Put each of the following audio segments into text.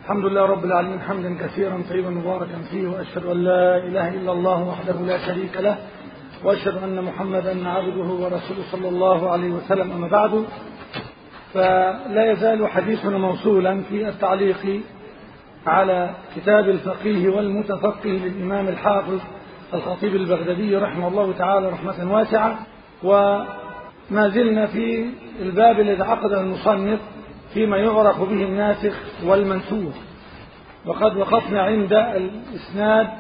الحمد لله رب العالمين حمدا كثيرا طيبا مباركا فيه واشهد ان لا اله الا الله وحده لا شريك له واشهد ان محمدا عبده ورسوله صلى الله عليه وسلم اما بعد فلا يزال حديثنا موصولا في التعليق على كتاب الفقيه والمتفقه للامام الحافظ الخطيب البغدادي رحمه الله تعالى رحمه واسعه وما زلنا في الباب الذي عقده المصنف فيما يعرف به الناسخ والمنسوخ وقد وقفنا عند الإسناد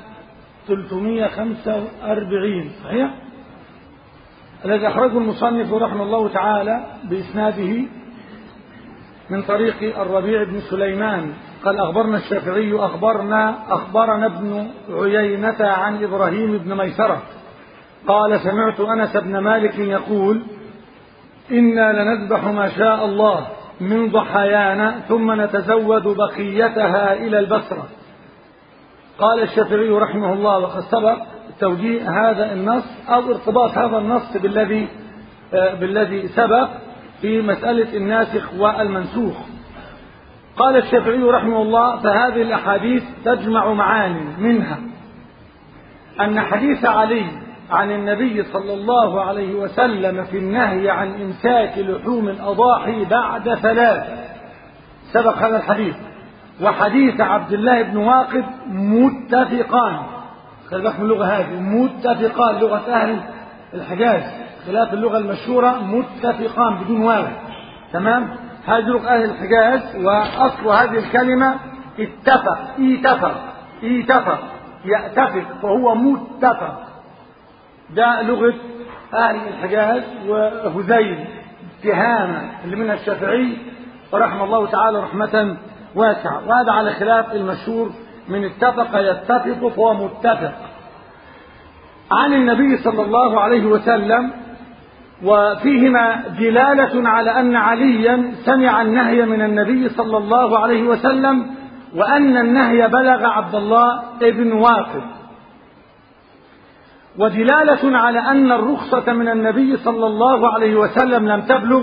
345 صحيح الذي أخرجه المصنف رحمه الله تعالى بإسناده من طريق الربيع بن سليمان قال أخبرنا الشافعي أخبرنا أخبرنا ابن عيينة عن إبراهيم بن ميسرة قال سمعت أنس بن مالك يقول إنا لنذبح ما شاء الله من ضحايانا ثم نتزود بقيتها إلى البصرة قال الشافعي رحمه الله وقد سبق توجيه هذا النص أو ارتباط هذا النص بالذي بالذي سبق في مسألة الناسخ والمنسوخ قال الشافعي رحمه الله فهذه الأحاديث تجمع معاني منها أن حديث علي عن النبي صلى الله عليه وسلم في النهي عن إمساك لحوم الأضاحي بعد ثلاث سبق هذا الحديث وحديث عبد الله بن واقد متفقان خلي بالك من اللغة هذه متفقان لغة أهل الحجاز خلاف اللغة المشهورة متفقان بدون واو تمام هذه لغة أهل الحجاز وأصل هذه الكلمة اتفق اتفق اتفق يأتفق فهو متفق ده لغة أهل الحجاز وهذيل تهامة اللي منها الشافعي ورحمه الله تعالى رحمة واسعة وهذا على خلاف المشهور من اتفق يتفق فهو متفق عن النبي صلى الله عليه وسلم وفيهما دلالة على أن عليا سمع النهي من النبي صلى الله عليه وسلم وأن النهي بلغ عبد الله ابن واقد ودلالة على أن الرخصة من النبي صلى الله عليه وسلم لم تبلغ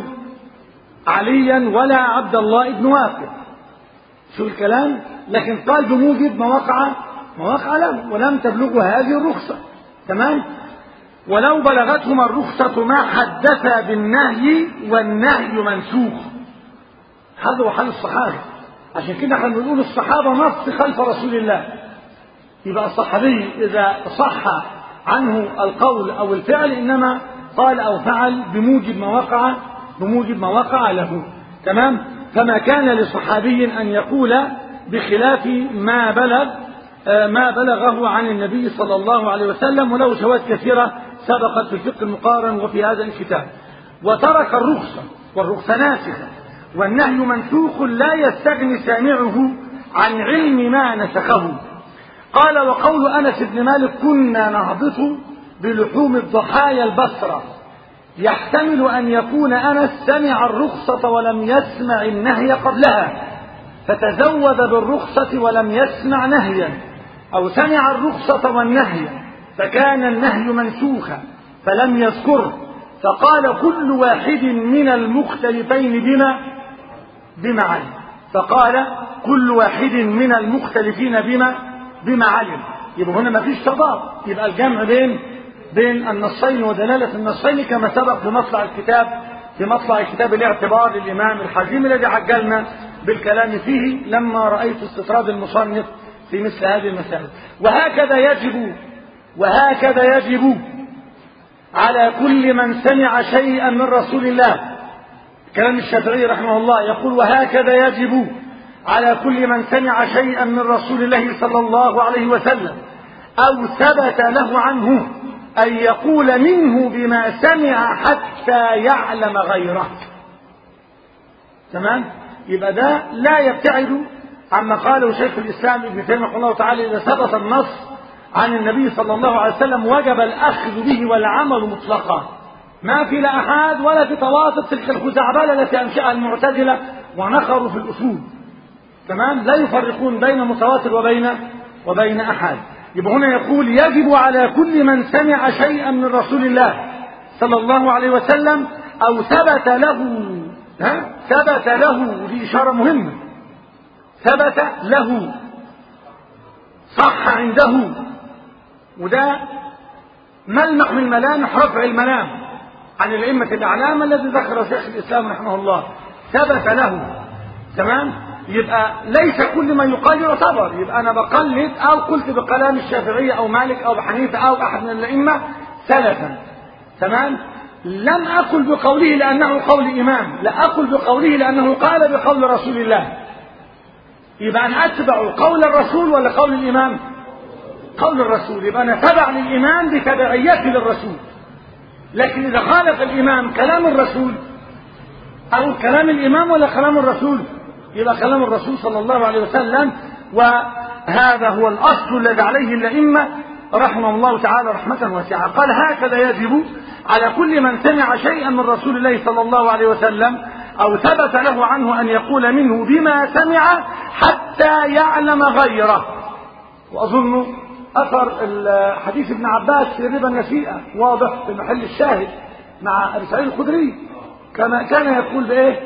عليا ولا عبد الله بن واقد شو الكلام لكن قال بموجب ما وقع ما وقع له ولم تبلغه هذه الرخصة تمام ولو بلغتهما الرخصة ما حدثا بالنهي والنهي منسوخ هذا هو حال الصحابة عشان كده احنا بنقول الصحابة نص خلف رسول الله يبقى الصحابي إذا صح عنه القول أو الفعل إنما قال أو فعل بموجب ما وقع بموجب ما وقع له تمام فما كان لصحابي أن يقول بخلاف ما بلغ ما بلغه عن النبي صلى الله عليه وسلم وله شواهد كثيرة سبقت في الفقه المقارن وفي هذا الكتاب وترك الرخصة والرخصة ناسخة والنهي منسوخ لا يستغني سامعه عن علم ما نسخه قال وقول أنس بن مالك كنا نهبط بلحوم الضحايا البصرة يحتمل أن يكون أنس سمع الرخصة ولم يسمع النهي قبلها فتزود بالرخصة ولم يسمع نهيا أو سمع الرخصة والنهي فكان النهي منسوخا فلم يذكره فقال كل واحد من المختلفين بما بما علم فقال كل واحد من المختلفين بما بما علم يبقى هنا ما فيش تضاد يبقى الجمع بين بين النصين ودلالة النصين كما سبق في مطلع الكتاب في مطلع كتاب الاعتبار للإمام الحزيم الذي عجلنا بالكلام فيه لما رأيت استطراد المصنف في مثل هذه المسائل وهكذا يجب وهكذا يجب على كل من سمع شيئا من رسول الله كلام الشافعي رحمه الله يقول وهكذا يجب على كل من سمع شيئا من رسول الله صلى الله عليه وسلم أو ثبت له عنه أن يقول منه بما سمع حتى يعلم غيره تمام يبقى ده لا يبتعد عما قاله شيخ الإسلام ابن تيمية رحمه الله تعالى إذا ثبت النص عن النبي صلى الله عليه وسلم وجب الأخذ به والعمل مطلقا ما في لا أحد ولا في تواصل تلك الخزعبلة التي أنشأها المعتزلة ونخروا في الأصول تمام لا يفرقون بين متواتر وبين وبين أحد يبقى هنا يقول يجب على كل من سمع شيئا من رسول الله صلى الله عليه وسلم أو ثبت له ها ثبت له دي إشارة مهمة ثبت له صح عنده وده ملمح من ملامح رفع الملام عن الأئمة الأعلام الذي ذكر شيخ الإسلام رحمه الله ثبت له تمام يبقى ليس كل ما يقال يعتبر يبقى أنا بقلد أو قلت بكلام الشافعية أو مالك أو حنيفة أو أحد من الأئمة سلفا تمام لم أقل بقوله لأنه قول إمام لا أقل بقوله لأنه قال بقول رسول الله يبقى أنا أتبع قول الرسول ولا قول الإمام قول الرسول يبقى أنا تبع للإمام بتبعيته للرسول لكن إذا خالف الإمام كلام الرسول أو كلام الإمام ولا كلام الرسول يبقى كلام الرسول صلى الله عليه وسلم وهذا هو الأصل الذي عليه الأئمة رحمه الله تعالى رحمة واسعة قال هكذا يجب على كل من سمع شيئا من رسول الله صلى الله عليه وسلم أو ثبت له عنه أن يقول منه بما سمع حتى يعلم غيره وأظن أثر حديث ابن عباس في ربا النسيئة واضح في محل الشاهد مع أبي سعيد الخدري كما كان يقول بإيه؟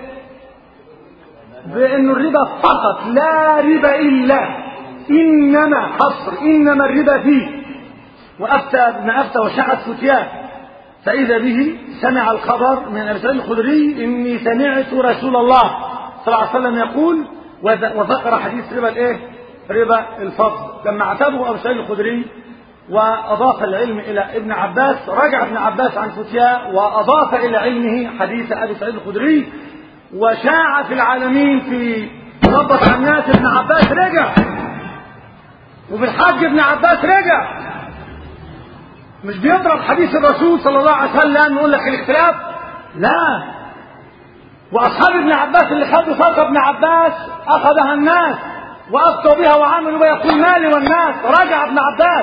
بأن الربا فقط لا ربا إلا إنما حصر إنما الربا فيه وأفتى ابن أفتى وشعت فتياه فإذا به سمع الخبر من أبي سعيد الخدري إني سمعت رسول الله صلى الله عليه وسلم يقول وذكر حديث ربا الإيه؟ ربا الفضل لما اعتبه أبو سعيد الخدري وأضاف العلم إلى ابن عباس رجع ابن عباس عن فتياه وأضاف إلى علمه حديث أبي سعيد الخدري وشاع في العالمين في ضبط عن الناس ابن عباس رجع وفي الحج ابن عباس رجع مش بيضرب حديث الرسول صلى الله عليه وسلم يقول لك الاختلاف لا واصحاب ابن عباس اللي خدوا صدقه ابن عباس اخذها الناس وافتوا بها وعملوا بها يقول مالي والناس رجع ابن عباس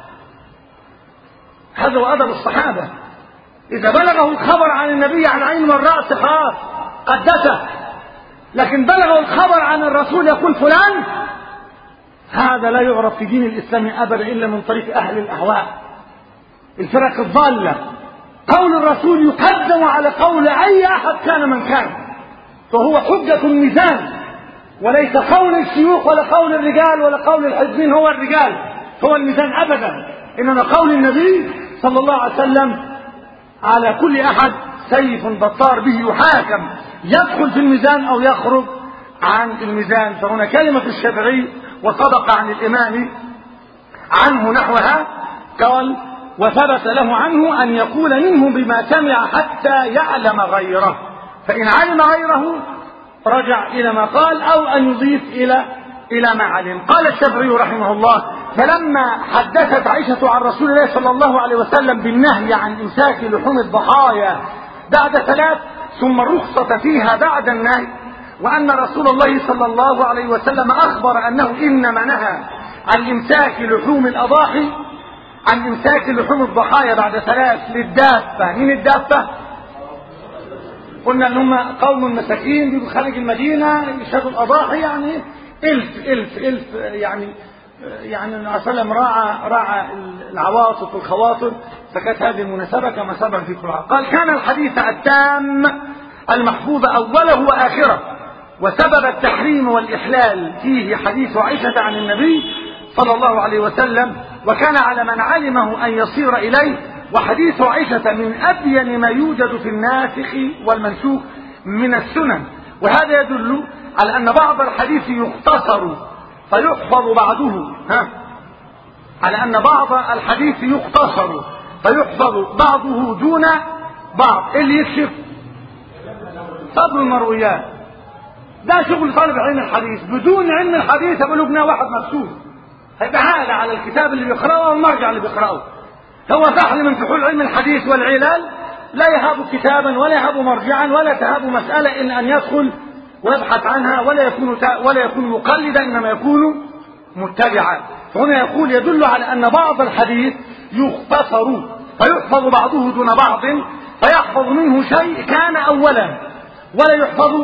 هذا هو ادب الصحابه اذا بلغه الخبر عن النبي عن عين والراس خلاص قدسه لكن بلغه الخبر عن الرسول يقول فلان هذا لا يعرف في دين الاسلام ابدا الا من طريق اهل الاهواء الفرق الضالة قول الرسول يقدم على قول أي أحد كان من كان فهو حجة الميزان وليس قول الشيوخ ولا قول الرجال ولا قول الحزبين هو الرجال هو الميزان أبدا إنما قول النبي صلى الله عليه وسلم على كل أحد سيف بطار به يحاكم يدخل في الميزان أو يخرج عن الميزان فهنا كلمة الشافعي وطبق عن الإمام عنه نحوها قال وثبت له عنه أن يقول منه بما سمع حتى يعلم غيره فإن علم غيره رجع إلى ما قال أو أن يضيف إلى إلى ما علم قال الشافعي رحمه الله فلما حدثت عائشة عن رسول الله صلى الله عليه وسلم بالنهي عن إمساك لحوم الضحايا بعد ثلاث ثم الرخصة فيها بعد النهي وأن رسول الله صلى الله عليه وسلم أخبر أنه إنما نهى عن إمساك لحوم الأضاحي عن إمساك لحوم الضحايا بعد ثلاث للدافة مين الدافة؟ قلنا ان هم قوم مساكين بيبقوا خارج المدينة يشهدوا الأضاحي يعني ألف ألف ألف يعني يعني النبي صلى الله عليه وسلم راعى راعى العواطف والخواطر فكانت هذه المناسبة كما سبق في كل قال كان الحديث التام المحفوظ أوله وآخره وسبب التحريم والإحلال فيه حديث عائشة عن النبي صلى الله عليه وسلم وكان على من علمه أن يصير إليه وحديث عائشة من أبين ما يوجد في الناسخ والمنسوخ من السنن وهذا يدل على أن بعض الحديث يختصر فيحفظ بعضه ها على أن بعض الحديث يختصر فيحفظ بعضه دون بعض اللي يكشف فضل المرويات ده شغل طالب علم الحديث بدون علم الحديث يقول ابنه واحد مكسور هيبقى عالة على الكتاب اللي بيقرأه والمرجع اللي بيقرأه هو فحل من فحول علم الحديث والعلال لا يهاب كتابا ولا يهاب مرجعا ولا تهاب مسألة إن أن يدخل ويبحث عنها ولا يكون ولا يكون مقلدا إنما يكون متبعا فهنا يقول يدل على أن بعض الحديث يختصر فيحفظ بعضه دون بعض فيحفظ منه شيء كان أولا ولا يحفظ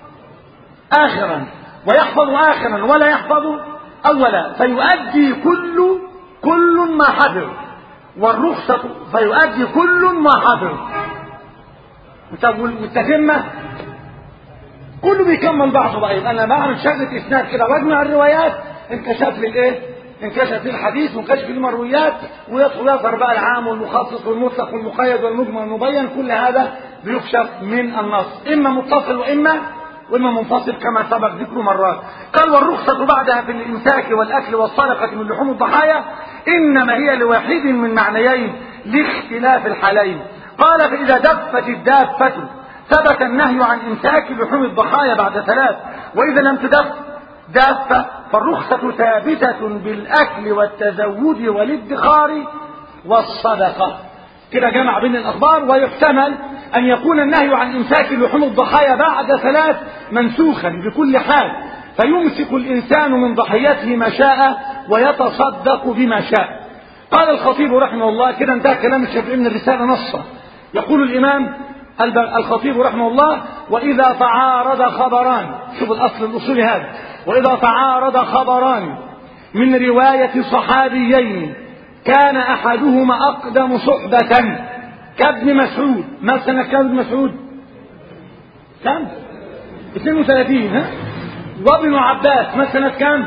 آخرا ويحفظ آخرا ولا يحفظ أولا فيؤدي كل كل ما حفظ والرخصة فيؤدي كل ما حفظ متتمة كله بيكمل بعضه بقى يبقى انا بعمل شغله اسناد كده واجمع الروايات انكشف لي الايه؟ انكشف لي الحديث وانكشف لي المرويات ويدخل يظهر بقى العام والمخصص والمطلق والمقيد والمجمل والمبين كل هذا بيكشف من النص اما متصل واما واما منفصل كما سبق ذكره مرات قال والرخصة بعدها في الامساك والاكل والسرقة من لحوم الضحايا انما هي لواحد من معنيين لاختلاف الحالين قال فاذا دفت الدافة ثبت النهي عن امساك لحوم الضحايا بعد ثلاث واذا لم تدف دافة فالرخصة ثابتة بالاكل والتزود والادخار والصدقة كده جمع بين الاخبار ويحتمل ان يكون النهي عن امساك لحوم الضحايا بعد ثلاث منسوخا بكل حال فيمسك الانسان من ضحيته ما شاء ويتصدق بما شاء قال الخطيب رحمه الله كده انتهى كلام الشافعي من الرساله نصا يقول الامام الخطيب رحمه الله واذا تعارض خبران شوف الاصل الاصولي هذا واذا تعارض خبران من روايه صحابيين كان احدهما اقدم صحبه كابن مسعود ما سنة كام ابن مسعود كم 32 ها وابن عباس ما سنة كام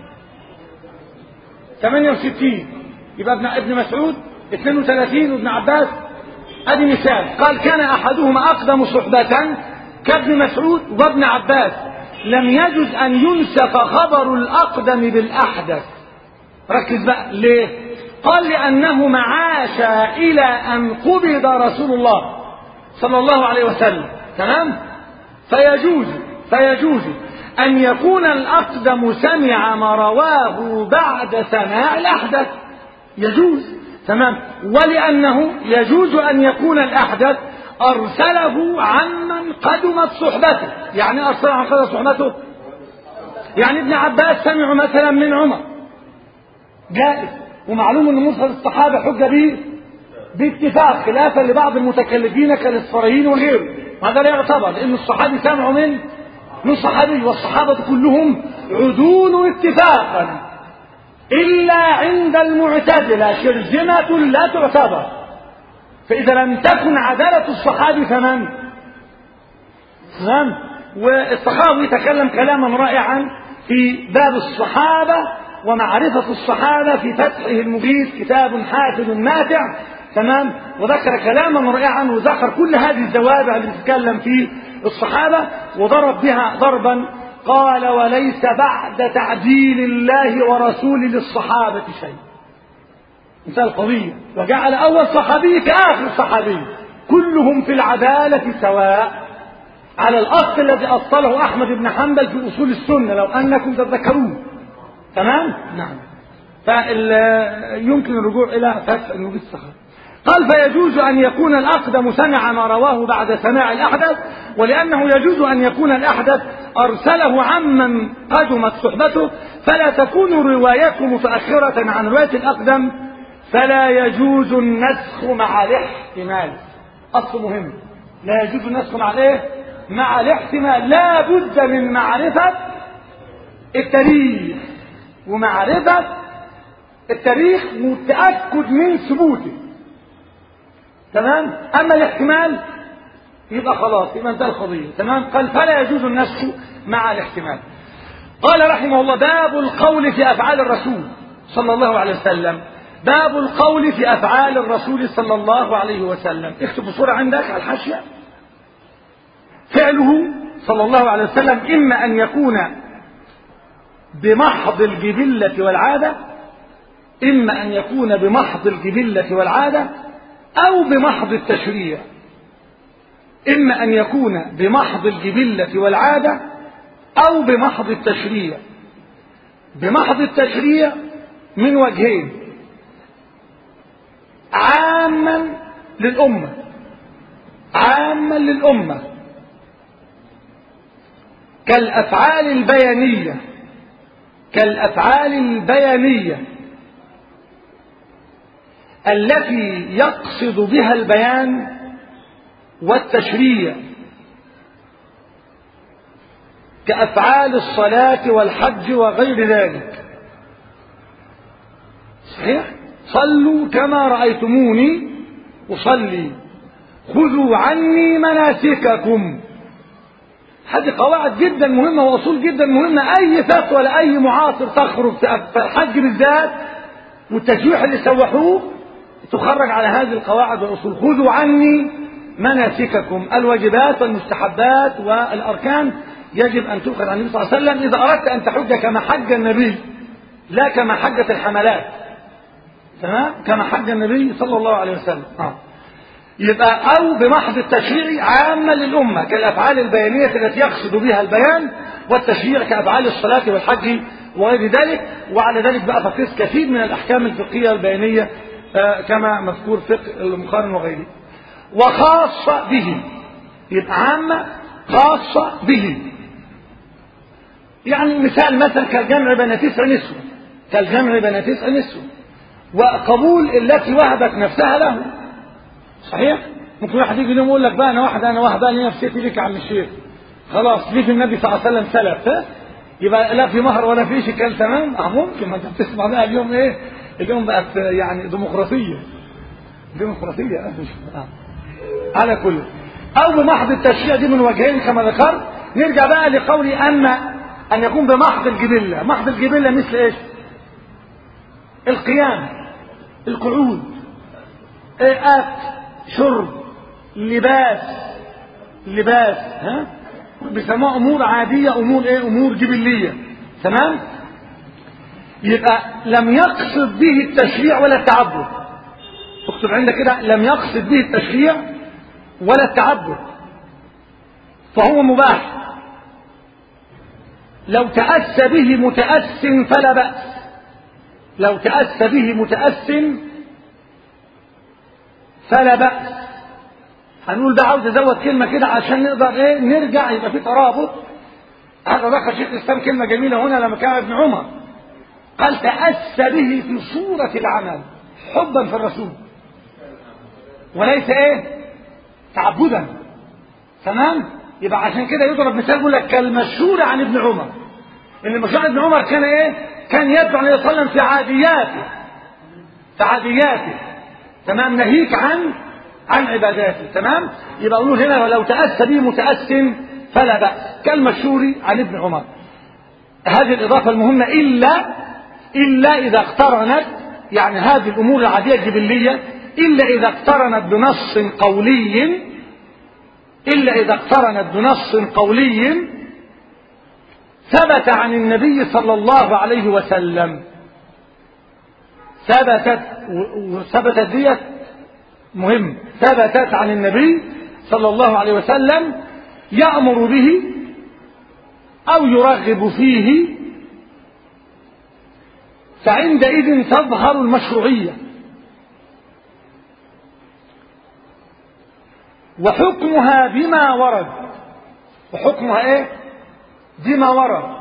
68 يبقى ابن ابن مسعود 32 وابن عباس ادي مثال قال كان احدهما اقدم صحبة كابن مسعود وابن عباس لم يجز ان ينسخ خبر الاقدم بالاحدث ركز بقى ليه قال لأنه عاش إلى أن قبض رسول الله صلى الله عليه وسلم تمام فيجوز فيجوز أن يكون الأقدم سمع ما رواه بعد سماع الأحدث يجوز تمام ولأنه يجوز أن يكون الأحدث أرسله عمن قدمت صحبته يعني أرسله عن قدمت صحبته يعني ابن عباس سمعوا مثلا من عمر جائز ومعلوم ان مرسل الصحابه حجه به باتفاق خلافا لبعض المتكلفين كالاصفريين وغيره هذا لا يعتبر لان الصحابي سمعوا من من صحابي والصحابه كلهم عدول اتفاقا الا عند المعتزله شرذمه لا تعتبر فاذا لم تكن عداله الصحابي فمن تمام والصحابي تكلم كلاما رائعا في باب الصحابه ومعرفة الصحابة في فتحه المغيث كتاب حافظ ماتع تمام وذكر كلاما رائعا وذكر كل هذه الزوابع اللي بتتكلم في الصحابة وضرب بها ضربا قال وليس بعد تعديل الله ورسوله للصحابة شيء مثال قضية وجعل أول صحابي كآخر صحابي كلهم في العدالة سواء على الأصل الذي أصله أحمد بن حنبل في أصول السنة لو أنكم تذكرون تمام نعم فيمكن الرجوع إلى فتح المجيد الصحابي قال فيجوز أن يكون الأقدم سمع ما رواه بعد سماع الأحدث ولأنه يجوز أن يكون الأحدث أرسله عمن قدمت صحبته فلا تكون روايته متأخرة عن رواية الأقدم فلا يجوز النسخ مع الاحتمال أصل مهم لا يجوز النسخ مع الايه؟ مع الاحتمال لا بد من معرفة التاريخ ومعرفة التاريخ والتأكد من ثبوته تمام أما الاحتمال يبقى خلاص يبقى انتهى القضية تمام قال فلا يجوز النسخ مع الاحتمال قال رحمه الله باب القول في أفعال الرسول صلى الله عليه وسلم باب القول في أفعال الرسول صلى الله عليه وسلم اكتب بصورة عندك على الحاشية فعله صلى الله عليه وسلم إما أن يكون بمحض الجبلة والعادة إما أن يكون بمحض الجبلة والعادة أو بمحض التشريع إما أن يكون بمحض الجبلة والعادة أو بمحض التشريع بمحض التشريع من وجهين عاما للأمة عاما للأمة كالأفعال البيانية كالافعال البيانيه التي يقصد بها البيان والتشريع كافعال الصلاه والحج وغير ذلك صحيح صلوا كما رايتموني اصلي خذوا عني مناسككم هذه قواعد جدا مهمة وأصول جدا مهمة أي فتوى لأي معاصر تخرج في الحج بالذات والتشويح اللي سوحوه تخرج على هذه القواعد والأصول خذوا عني مناسككم الواجبات والمستحبات والأركان يجب أن تؤخذ عن النبي صلى الله عليه وسلم إذا أردت أن تحج كما حج النبي لا كما حجت الحملات تمام كما حج النبي صلى الله عليه وسلم آه. يبقى أو بمحض التشريع عاما للأمة كالأفعال البيانية التي يقصد بها البيان والتشريع كأفعال الصلاة والحج وغير ذلك وعلى ذلك بقى تقيس كثير من الأحكام الفقهية البيانية آه كما مذكور فقه المقارن وغيره وخاصة به يبقى عامة خاصة به يعني مثال مثلا كالجمع بين تسع نسوة كالجمع بين تسع نسوة وقبول التي وهبت نفسها له صحيح ممكن واحد يجي يقول لك بقى انا واحد انا واحده انا نفسيتي ليك يا عم الشيخ خلاص ليك النبي صلى الله عليه وسلم سلف ها يبقى لا في مهر ولا في شيء كان تمام اه ممكن ما انت بتسمع بقى اليوم ايه اليوم بقت يعني ديمقراطيه ديمقراطيه آه. على كل او بمحض التشريع دي من وجهين كما ذكرت نرجع بقى لقولي اما ان يكون بمحض الجبله محض الجبله مثل ايش القيام القعود إيه اكل شرب لباس لباس ها بيسموها امور عاديه امور ايه امور جبليه تمام يبقى لم يقصد به التشريع ولا التعبد اكتب عندك كده لم يقصد به التشريع ولا التعبد فهو مباح لو تأسى به متأس فلا بأس لو تأسى به متأس فلا بأس هنقول ده عاوز ازود كلمة كده عشان نقدر ايه نرجع يبقى في ترابط هذا ذكر شيخ الاسلام كلمة جميلة هنا لما كان ابن عمر قال تأسى به في صورة العمل حبا في الرسول وليس ايه تعبدا تمام يبقى عشان كده يضرب مثال يقول لك كالمشهور عن ابن عمر ان مشهور ابن عمر كان ايه كان يتبع النبي صلى الله عليه وسلم في عادياته في عادياته تمام ناهيك عن عن عباداته تمام يبقى نقول هنا لو تأسى به متأس فلا بأس كالمشهور عن ابن عمر هذه الإضافة المهمة إلا إلا إذا اقترنت يعني هذه الأمور العادية الجبلية إلا إذا اقترنت بنص قولي إلا إذا اقترنت بنص قولي ثبت عن النبي صلى الله عليه وسلم ثبتت وثبتت ديت مهم ثبتت عن النبي صلى الله عليه وسلم يأمر به أو يرغب فيه فعندئذ تظهر المشروعية وحكمها بما ورد وحكمها ايه بما ورد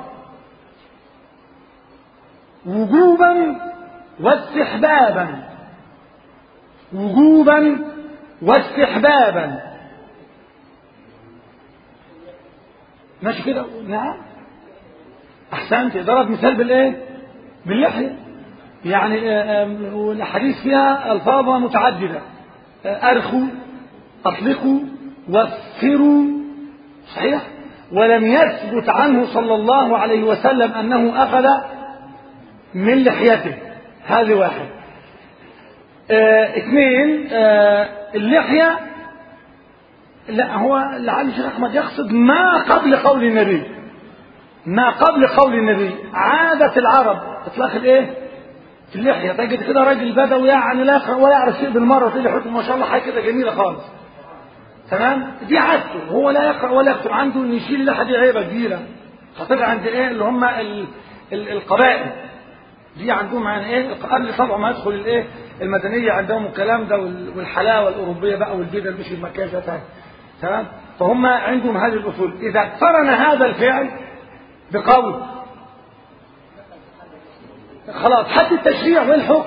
وجوبا واستحبابا وجوبا واستحبابا ماشي كده نعم احسنت ضرب مثال بالايه باللحيه يعني الاحاديث فيها الفاظها متعدده ارخوا اطلقوا وفروا صحيح ولم يثبت عنه صلى الله عليه وسلم انه اخذ من لحيته هذه واحد اه اثنين اه اللحية لا هو لعل الشيخ احمد يقصد ما قبل قول النبي ما قبل قول النبي عادة العرب اطلاق الايه في اللحية تجد كده راجل بدوي يعني لا يقرأ ولا يعرف شيء بالمرة تلاقي حكم ما شاء الله حاجة كده جميلة خالص تمام دي عادته هو لا يقرأ ولا يكتب عنده ان يشيل اللحية دي عيبة كبيرة خاصة عند ايه اللي هم ال ال القبائل دي عندهم يعني ايه قبل طبعا ما يدخل الايه المدنيه عندهم الكلام ده والحلاوه الاوروبيه بقى والبدل مش المكان ده تاني تمام فهم عندهم هذه الاصول اذا اقترن هذا الفعل بقول خلاص حتى التشريع والحكم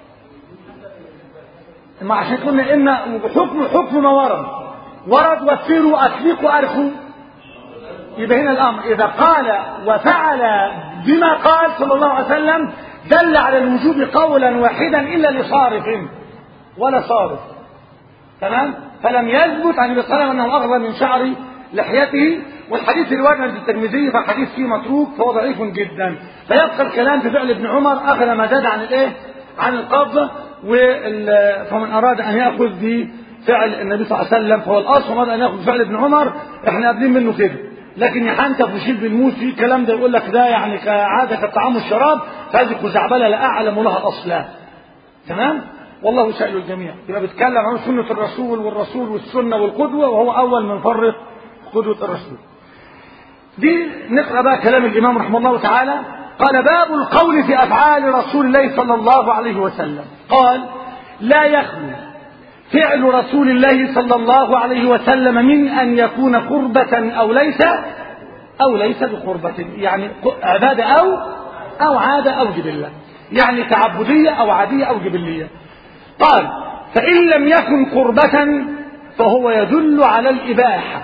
ما عشان قلنا ان حكم حكم ما ورد ورد وفروا اطلقوا ارخوا يبقى هنا الامر اذا قال وفعل بما قال صلى الله عليه وسلم دل على الوجوب قولا واحدا الا لصارف ولا صارف تمام فلم يثبت عن النبي صلى الله عليه وسلم انه اخذ من شعر لحيته والحديث اللي ورد عند الترمذي فالحديث فيه متروك فهو ضعيف جدا فيبقى الكلام في فعل ابن عمر اخذ ما زاد عن الايه عن القبضه وال- فمن اراد ان ياخذ بفعل النبي صلى الله عليه وسلم فهو الاصل ومن اراد ان ياخذ فعل ابن عمر احنا قابلين منه كده لكن يحنتف ويشيل بالموس في الكلام ده يقول لك ده يعني كعاده كالطعام والشراب فهذه خزعبله لا اعلم لها اصلا تمام والله سائل الجميع يبقى بيتكلم عن سنه الرسول والرسول والسنه والقدوه وهو اول من فرق قدوه الرسول دي نقرا بقى كلام الامام رحمه الله تعالى قال باب القول في افعال رسول الله صلى الله عليه وسلم قال لا يخلو فعل رسول الله صلى الله عليه وسلم من ان يكون قربة او ليس او ليس بقربة يعني عبادة او او عادة او جبلة يعني تعبدية او عادية او جبلية قال فان لم يكن قربة فهو يدل على الاباحة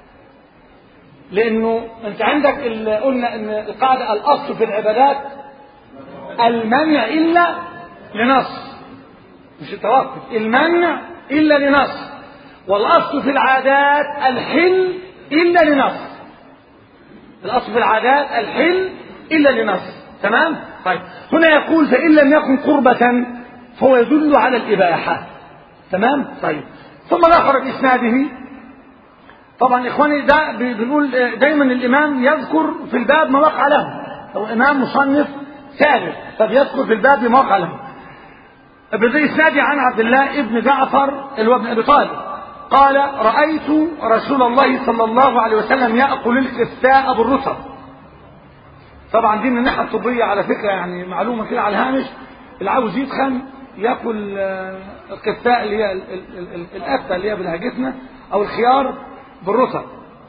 لانه انت عندك ال- قلنا ان القاعده الاصل في العبادات المنع الا لنص مش التوقف المنع الا لنص والاصل في العادات الحل الا لنص الاصل في العادات الحل الا لنص تمام طيب هنا يقول فان لم يكن قربة فهو يدل على الاباحه تمام طيب ثم ذكر باسناده طبعا اخواني ده بنقول دايما الامام يذكر في الباب ما وقع له هو امام مصنف ثالث فبيذكر في الباب ما وقع له بذي اسنادي عن عبد الله ابن جعفر اللي هو ابن ابي طالب قال رايت رسول الله صلى الله عليه وسلم ياكل الكساء بالرطب طبعا دي من الناحيه الطبيه على فكره يعني معلومه كده على الهامش اللي عاوز يتخن ياكل آه، الكساء اللي هي ال- ال- ال- ال- القته اللي هي بلهجتنا او الخيار بالرطب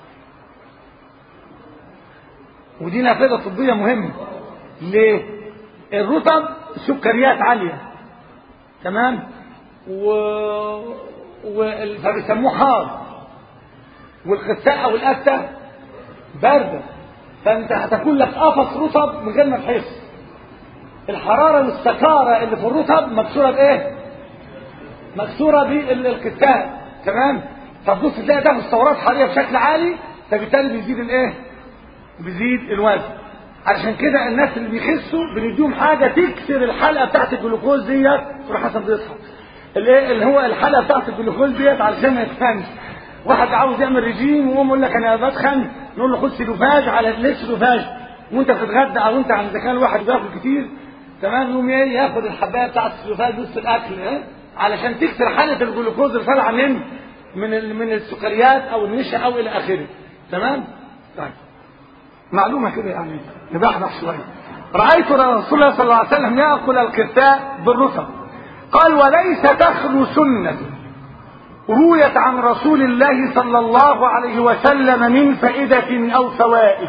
ودي لها فائده طبيه مهمه ليه الرطب سكريات عاليه تمام و... و... فبيسموه حار والقساء او القته بارده فانت هتاكل لك قفص رطب من غير ما تحس الحراره والسكاره اللي في الرطب مكسوره بايه مكسوره بالقساء تمام فتبص تلاقي ده الثورات حراريه بشكل عالي فبالتالي بيزيد الايه بيزيد الوزن علشان كده الناس اللي بيخسوا بنديهم حاجه تكسر الحلقه بتاعت الجلوكوز ديت تروح حسن بيصحى الايه اللي هو الحلقه بتاعت الجلوكوز ديت علشان ما يتخنش واحد عاوز يعمل ريجيم ويقوم يقول لك انا بتخن نقول له خد سلوفاج على ليه سلوفاج وانت بتتغدى او انت عند كان واحد بياكل كتير تمام يقوم ايه ياخد الحبايه بتاعت السلوفاج وسط الاكل ايه علشان تكسر حاله الجلوكوز اللي طالعه من من ال- من السكريات او النشا او الى اخره تمام طيب معلومة كده يعني نبحبح شوية رأيت رسول الله صلى الله عليه وسلم يأكل الكساء بالرطب قال وليس تخلو سنة رويت عن رسول الله صلى الله عليه وسلم من فائدة أو فوائد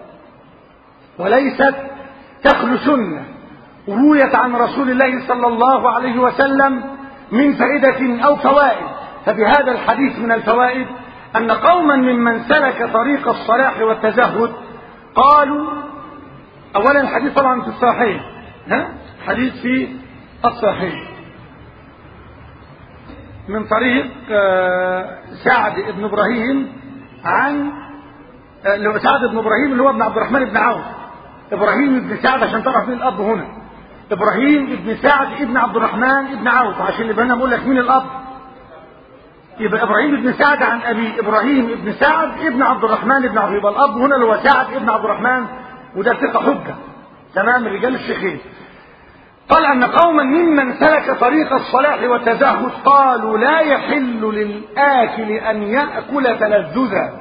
وليست تخلو سنة رويت عن رسول الله صلى الله عليه وسلم من فائدة أو فوائد فبهذا الحديث من الفوائد أن قوما ممن سلك طريق الصلاح والتزهد قالوا أولا الحديث طبعا في الصحيح ها حديث في الصحيح من طريق آه، سعد بن إبراهيم عن آه، اللي هو سعد بن إبراهيم اللي هو ابن عبد الرحمن بن عوف إبراهيم بن سعد عشان تعرف مين الأب هنا إبراهيم بن سعد ابن عبد الرحمن بن عوف عشان يبقى أنا بقول لك مين الأب يبقى ابراهيم بن سعد عن ابي ابراهيم بن سعد ابن عبد الرحمن بن عوف يبقى الاب هنا اللي هو سعد ابن عبد الرحمن وده ثقه حجه تمام رجال الشيخين قال ان قوما ممن سلك طريق الصلاح والتزهد قالوا لا يحل للاكل ان ياكل تلذذا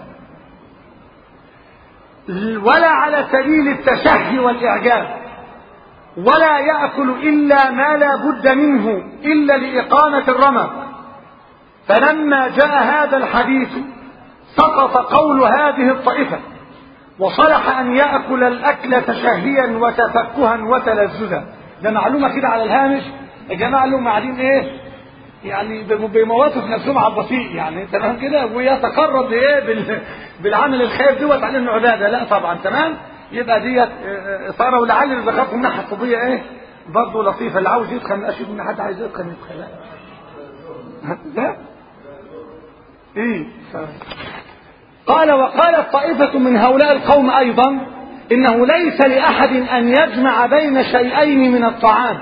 ولا على سبيل التشهي والاعجاب ولا ياكل الا ما لا بد منه الا لاقامه الرمق فلما جاء هذا الحديث سقط قول هذه الطائفة وصلح أن يأكل الأكل تشهيا وتفكها وتلذذا ده معلومة كده على الهامش الجماعة اللي هم قاعدين إيه يعني بمواقف نفسهم على البطيء يعني تمام كده ويتقرب لإيه بال... بالعمل الخير دوت على إنه عبادة لا طبعا تمام يبقى ديت إثارة ولعل اللي ذكرته من الناحية الطبية إيه برضه لطيفة اللي عاوز يتخن أشوف إن حد عايز يتخن يتخن لا لا ايه ف... قال وقالت طائفة من هؤلاء القوم أيضا إنه ليس لأحد أن يجمع بين شيئين من الطعام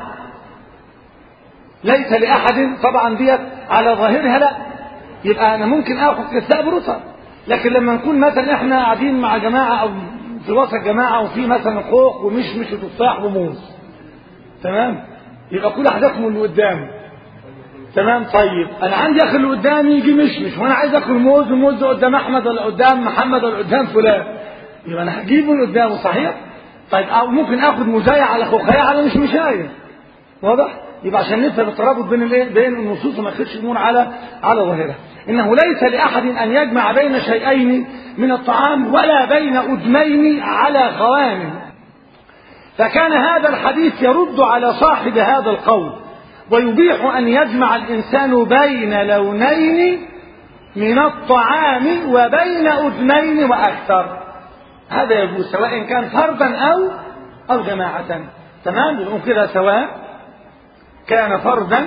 ليس لأحد طبعا ديت على ظاهرها لا يبقى أنا ممكن آخذ كساء برطب لكن لما نكون مثلا احنا قاعدين مع جماعة أو في وسط جماعة وفي مثلا خوخ ومشمش وتفاح وموز تمام يبقى كل واحد ياكل اللي قدامه تمام طيب انا عندي اخر اللي قدامي يجي مشمش وانا عايز اكل موز وموز قدام احمد ولا قدام محمد ولا قدام فلان يبقى انا هجيبه من قدامه صحيح طيب او ممكن اخد مزايا على خوخايه على مش مشايه واضح يبقى عشان نفهم الترابط بين الايه بين النصوص وما يخش الامور على على ظاهرها انه ليس لاحد ان يجمع بين شيئين من الطعام ولا بين ادمين على خوان فكان هذا الحديث يرد على صاحب هذا القول ويبيح ان يجمع الانسان بين لونين من الطعام وبين ادمين واكثر هذا يجوز سواء كان فردا او او جماعه تمام يقول كده سواء كان فردا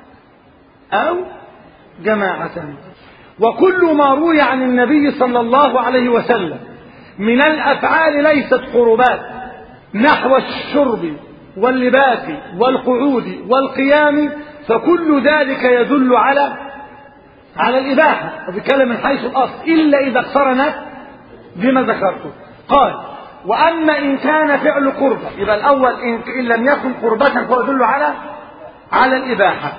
أو جماعة وكل ما روي عن النبي صلى الله عليه وسلم من الأفعال ليست قربات نحو الشرب واللباس والقعود والقيام فكل ذلك يدل على على الإباحة وبيتكلم من حيث الأصل إلا إذا اقترنت بما ذكرته قال وأما إن كان فعل قربة يبقى الأول إن لم يكن قربة فهو يدل على على الإباحة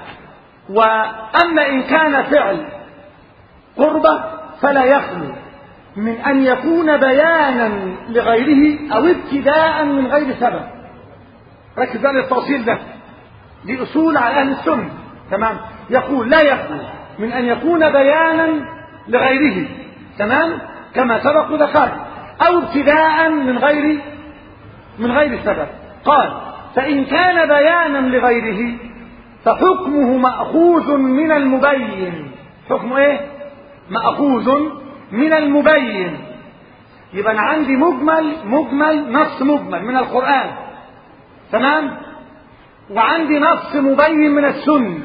وأما إن كان فعل قربة فلا يخلو من أن يكون بيانا لغيره أو ابتداء من غير سبب ركز بقى التفصيل ده دي أصول على أهل السنة تمام يقول لا يخلو من أن يكون بيانا لغيره تمام كما سبق وذكر أو ابتداء من غير من غير سبب قال فإن كان بيانا لغيره فحكمه مأخوذ من المبين حكمه ايه مأخوذ من المبين يبقى انا عندي مجمل مجمل نص مجمل من القرآن تمام وعندي نص مبين من السنة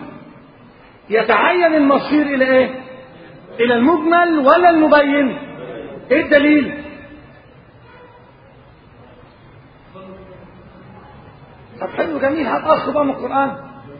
يتعين المصير الى ايه الى المجمل ولا المبين ايه الدليل طب حلو جميل هات اصل بقى من القرآن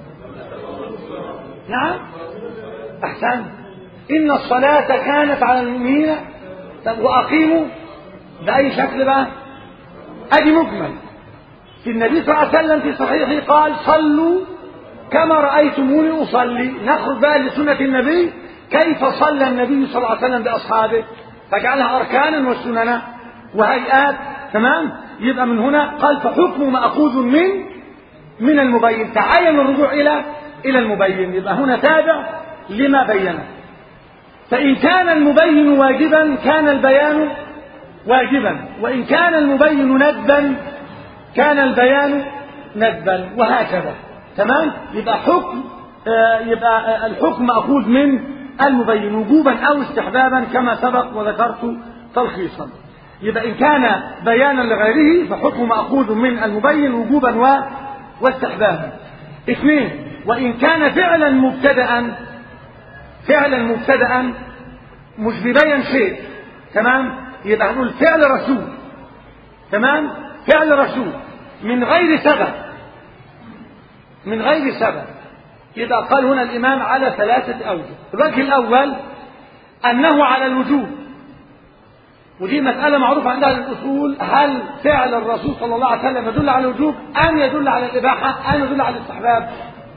نعم أحسن إن الصلاة كانت على المؤمنين طب وأقيموا بأي شكل بقى أدي مجمل في النبي صلى الله عليه وسلم في صحيحه قال صلوا كما رأيتموني أصلي نخرج بقى لسنة النبي كيف صلى النبي صلى الله عليه وسلم بأصحابه فجعلها أركانا وسننا وهيئات تمام يبقى من هنا قال فحكم مأخوذ من من المبين تعين الرجوع إلى إلى المبين يبقى هنا تابع لما بينه فإن كان المبين واجبا كان البيان واجبا وإن كان المبين ندبا كان البيان ندبا وهكذا تمام يبقى حكم آه يبقى الحكم مأخوذ من المبين وجوبا أو استحبابا كما سبق وذكرت تلخيصا يبقى إن كان بيانا لغيره فحكم مأخوذ من المبين وجوبا و... واستحبابا اثنين وإن كان فعلا مبتدأ فعلا مبتدأ مش بيبين شيء تمام يبقى هنقول فعل رسول تمام فعل رسول من غير سبب من غير سبب يبقى قال هنا الإمام على ثلاثة أوجه الوجه الأول أنه على الوجوب ودي مسألة معروفة عندها الأصول هل فعل الرسول صلى الله عليه وسلم يدل على الوجوب أم يدل على الإباحة أم يدل على الاستحباب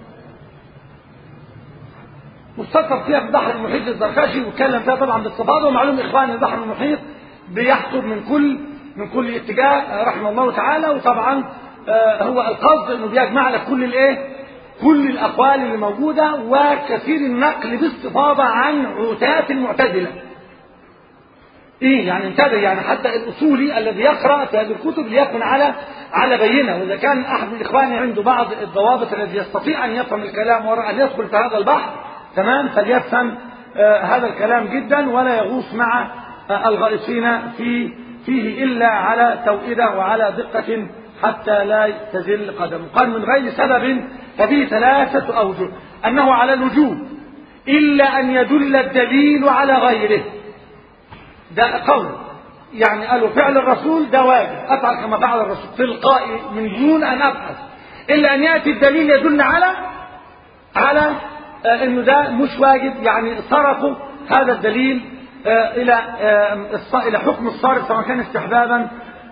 مستطر فيها في البحر المحيط الزركشي واتكلم فيها طبعا باستفاضه ومعلوم اخوان البحر المحيط بيحصد من كل من كل اتجاه رحمه الله تعالى وطبعا آه هو القصد انه بيجمع لك كل الايه كل الاقوال اللي موجوده وكثير النقل باستفاضه عن عتاة المعتزله ايه يعني انتبه يعني حتى الاصولي الذي يقرا في هذه الكتب ليكن على على بينه واذا كان احد الاخوان عنده بعض الضوابط الذي يستطيع ان يفهم الكلام وان يدخل في هذا البحر تمام فليفهم آه هذا الكلام جدا ولا يغوص مع آه الغائصين في فيه الا على توئده وعلى دقه حتى لا تزل قدمه قال من غير سبب ففيه ثلاثه اوجه انه على الوجوب الا ان يدل الدليل على غيره ده قول يعني قالوا فعل الرسول ده واجب افعل كما فعل الرسول تلقائي من دون ان ابحث الا ان ياتي الدليل يدل على على آه انه ده مش واجب يعني صرفوا هذا الدليل آه الى آه الى حكم الصارف سواء كان استحبابا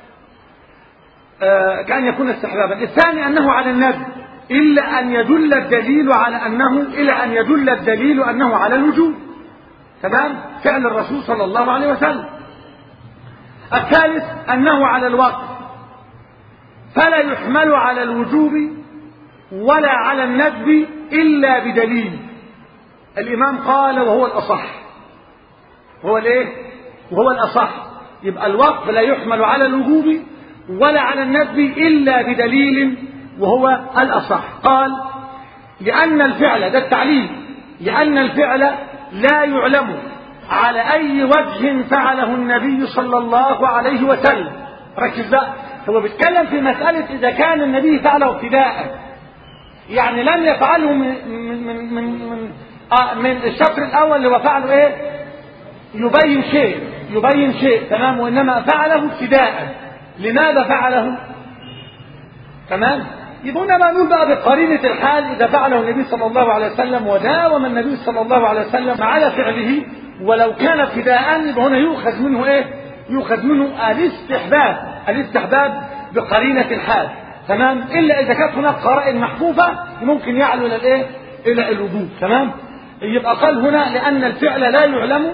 كان يكون استحبابا الثاني انه على الندب الا ان يدل الدليل على انه الى ان يدل الدليل انه على الوجوب تمام فعل الرسول صلى الله عليه وسلم الثالث انه على الوقت فلا يحمل على الوجوب ولا على الندب الا بدليل الامام قال وهو الاصح هو الايه وهو الاصح يبقى الوقف لا يحمل على الوجوب ولا على الندب الا بدليل وهو الاصح قال لان الفعل ده التعليل لان الفعل لا يعلم على اي وجه فعله النبي صلى الله عليه وسلم ركز بقى هو بيتكلم في مساله اذا كان النبي فعله ابتداء يعني لم يفعله من من من من, من, آه من الشطر الاول اللي هو فعله ايه يبين شيء يبين شيء تمام وانما فعله ابتداء لماذا فعله تمام يبقى هنا بقى نقول بقى بقرينة الحال إذا فعله النبي صلى الله عليه وسلم وداوم النبي صلى الله عليه وسلم على فعله ولو كان ابتداء يبقى هنا يؤخذ منه إيه؟ يؤخذ منه الاستحباب الاستحباب بقرينة الحال تمام إلا إذا كانت هناك قرائن محفوفة ممكن يعلو إلى الإيه؟ إلى الوجوب تمام يبقى قال هنا لأن الفعل لا يعلم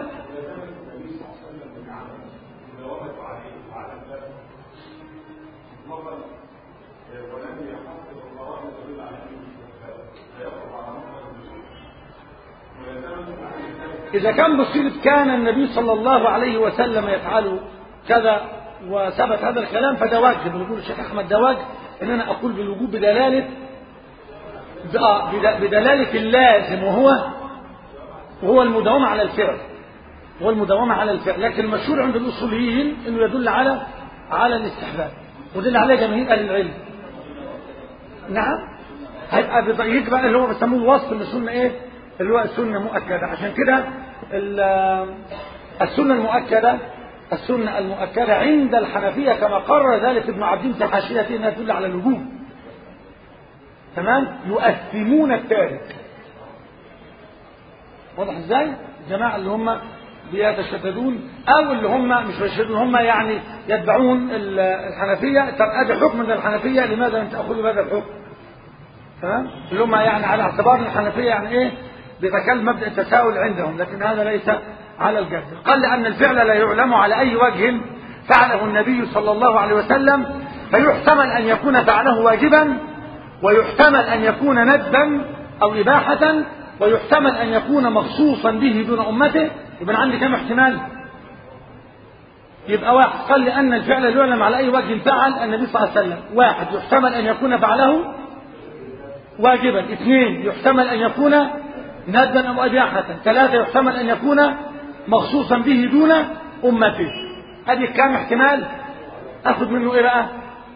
إذا كان بصيرة كان النبي صلى الله عليه وسلم يفعل كذا وثبت هذا الكلام فده واجب بنقول الشيخ أحمد ده واجب إن أنا أقول بالوجوب بدلالة بدلالة اللازم وهو وهو المداومة على الفعل هو المداومة على الفعل لكن المشهور عند الأصوليين إنه يدل على على الاستحباب ودل عليه جماهير أهل العلم نعم هيبقى يجي بقى اللي هو بيسموه الوصف من السنة إيه اللي هو السنة مؤكدة عشان كده السنة المؤكدة السنة المؤكدة عند الحنفية كما قرر ذلك ابن عبدين في حاشيته انها تدل على الوجوب تمام يؤثمون التارك واضح ازاي الجماعة اللي هم بيتشددون او اللي هم مش بيتشددون هم يعني يتبعون الحنفية طب ادي حكم من الحنفية لماذا لم تأخذوا بهذا الحكم تمام اللي هم يعني على اعتبار الحنفية يعني ايه بتكلم مبدأ التساؤل عندهم لكن هذا ليس على الجد قال لأن الفعل لا يعلم على أي وجه فعله النبي صلى الله عليه وسلم فيحتمل أن يكون فعله واجبا ويحتمل أن يكون ندبا أو إباحة ويحتمل أن يكون مخصوصا به دون أمته يبقى عندي كم احتمال يبقى واحد قال لأن الفعل لا يعلم على أي وجه فعل النبي صلى الله عليه وسلم واحد يحتمل أن يكون فعله واجبا اثنين يحتمل أن يكون ندبا أو أباحة ثلاثة يحتمل أن يكون مخصوصا به دون أمته هذه كام احتمال أخذ منه إيه بقى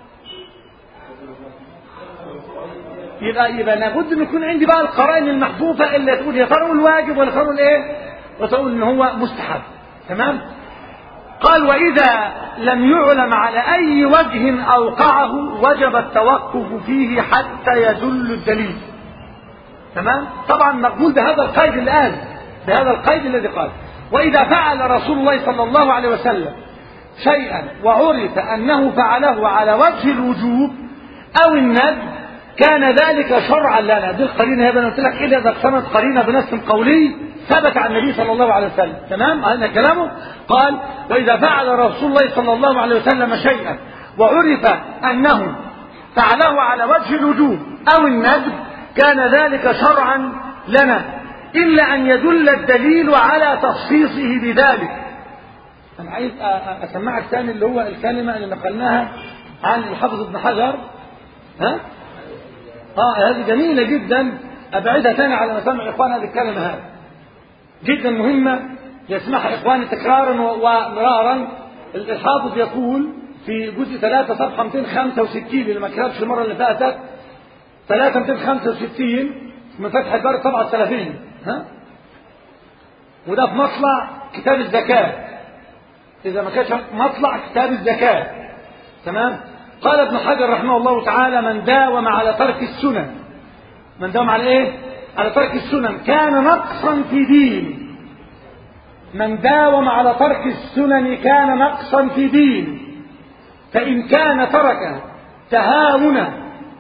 يبقى يبقى لابد ان يكون عندي بقى القرائن المحفوفه اللي تقول يا ترى الواجب ولا ترى الايه وتقول ان هو مستحب تمام قال واذا لم يعلم على اي وجه اوقعه وجب التوقف فيه حتى يدل الدليل تمام طبعا مقبول بهذا القيد الآن بهذا القيد الذي قال وإذا فعل رسول الله صلى الله عليه وسلم شيئا وعرف أنه فعله على وجه الوجوب أو الندب كان ذلك شرعا لنا دي القرينة هي قلت لك إذا اقترنت قرينة بنص قولي ثبت عن النبي صلى الله عليه وسلم تمام هذا كلامه قال وإذا فعل رسول الله صلى الله عليه وسلم شيئا وعرف أنه فعله على وجه الوجوب أو الندب كان ذلك شرعا لنا إلا أن يدل الدليل على تخصيصه بذلك أنا عايز أسمعك ثاني اللي هو الكلمة اللي نقلناها عن الحافظ ابن حجر ها؟ اه هذه جميلة جدا أبعدها ثاني على مسامع إخوان هذه الكلمة هذه جدا مهمة يسمعها إخواني تكرارا ومرارا الحافظ يقول في جزء 3 صفحة 265 اللي ما كتبش المرة اللي فاتت 3 265 من فتح الباري طبعة السلفين ها وده في مطلع كتاب الزكاة إذا ما كانش مطلع كتاب الزكاة تمام قال ابن حجر رحمه الله تعالى من داوم على ترك السنن من داوم على ايه على ترك السنن كان نقصا في دين من داوم على ترك السنن كان نقصا في دين فإن كان ترك تهاونا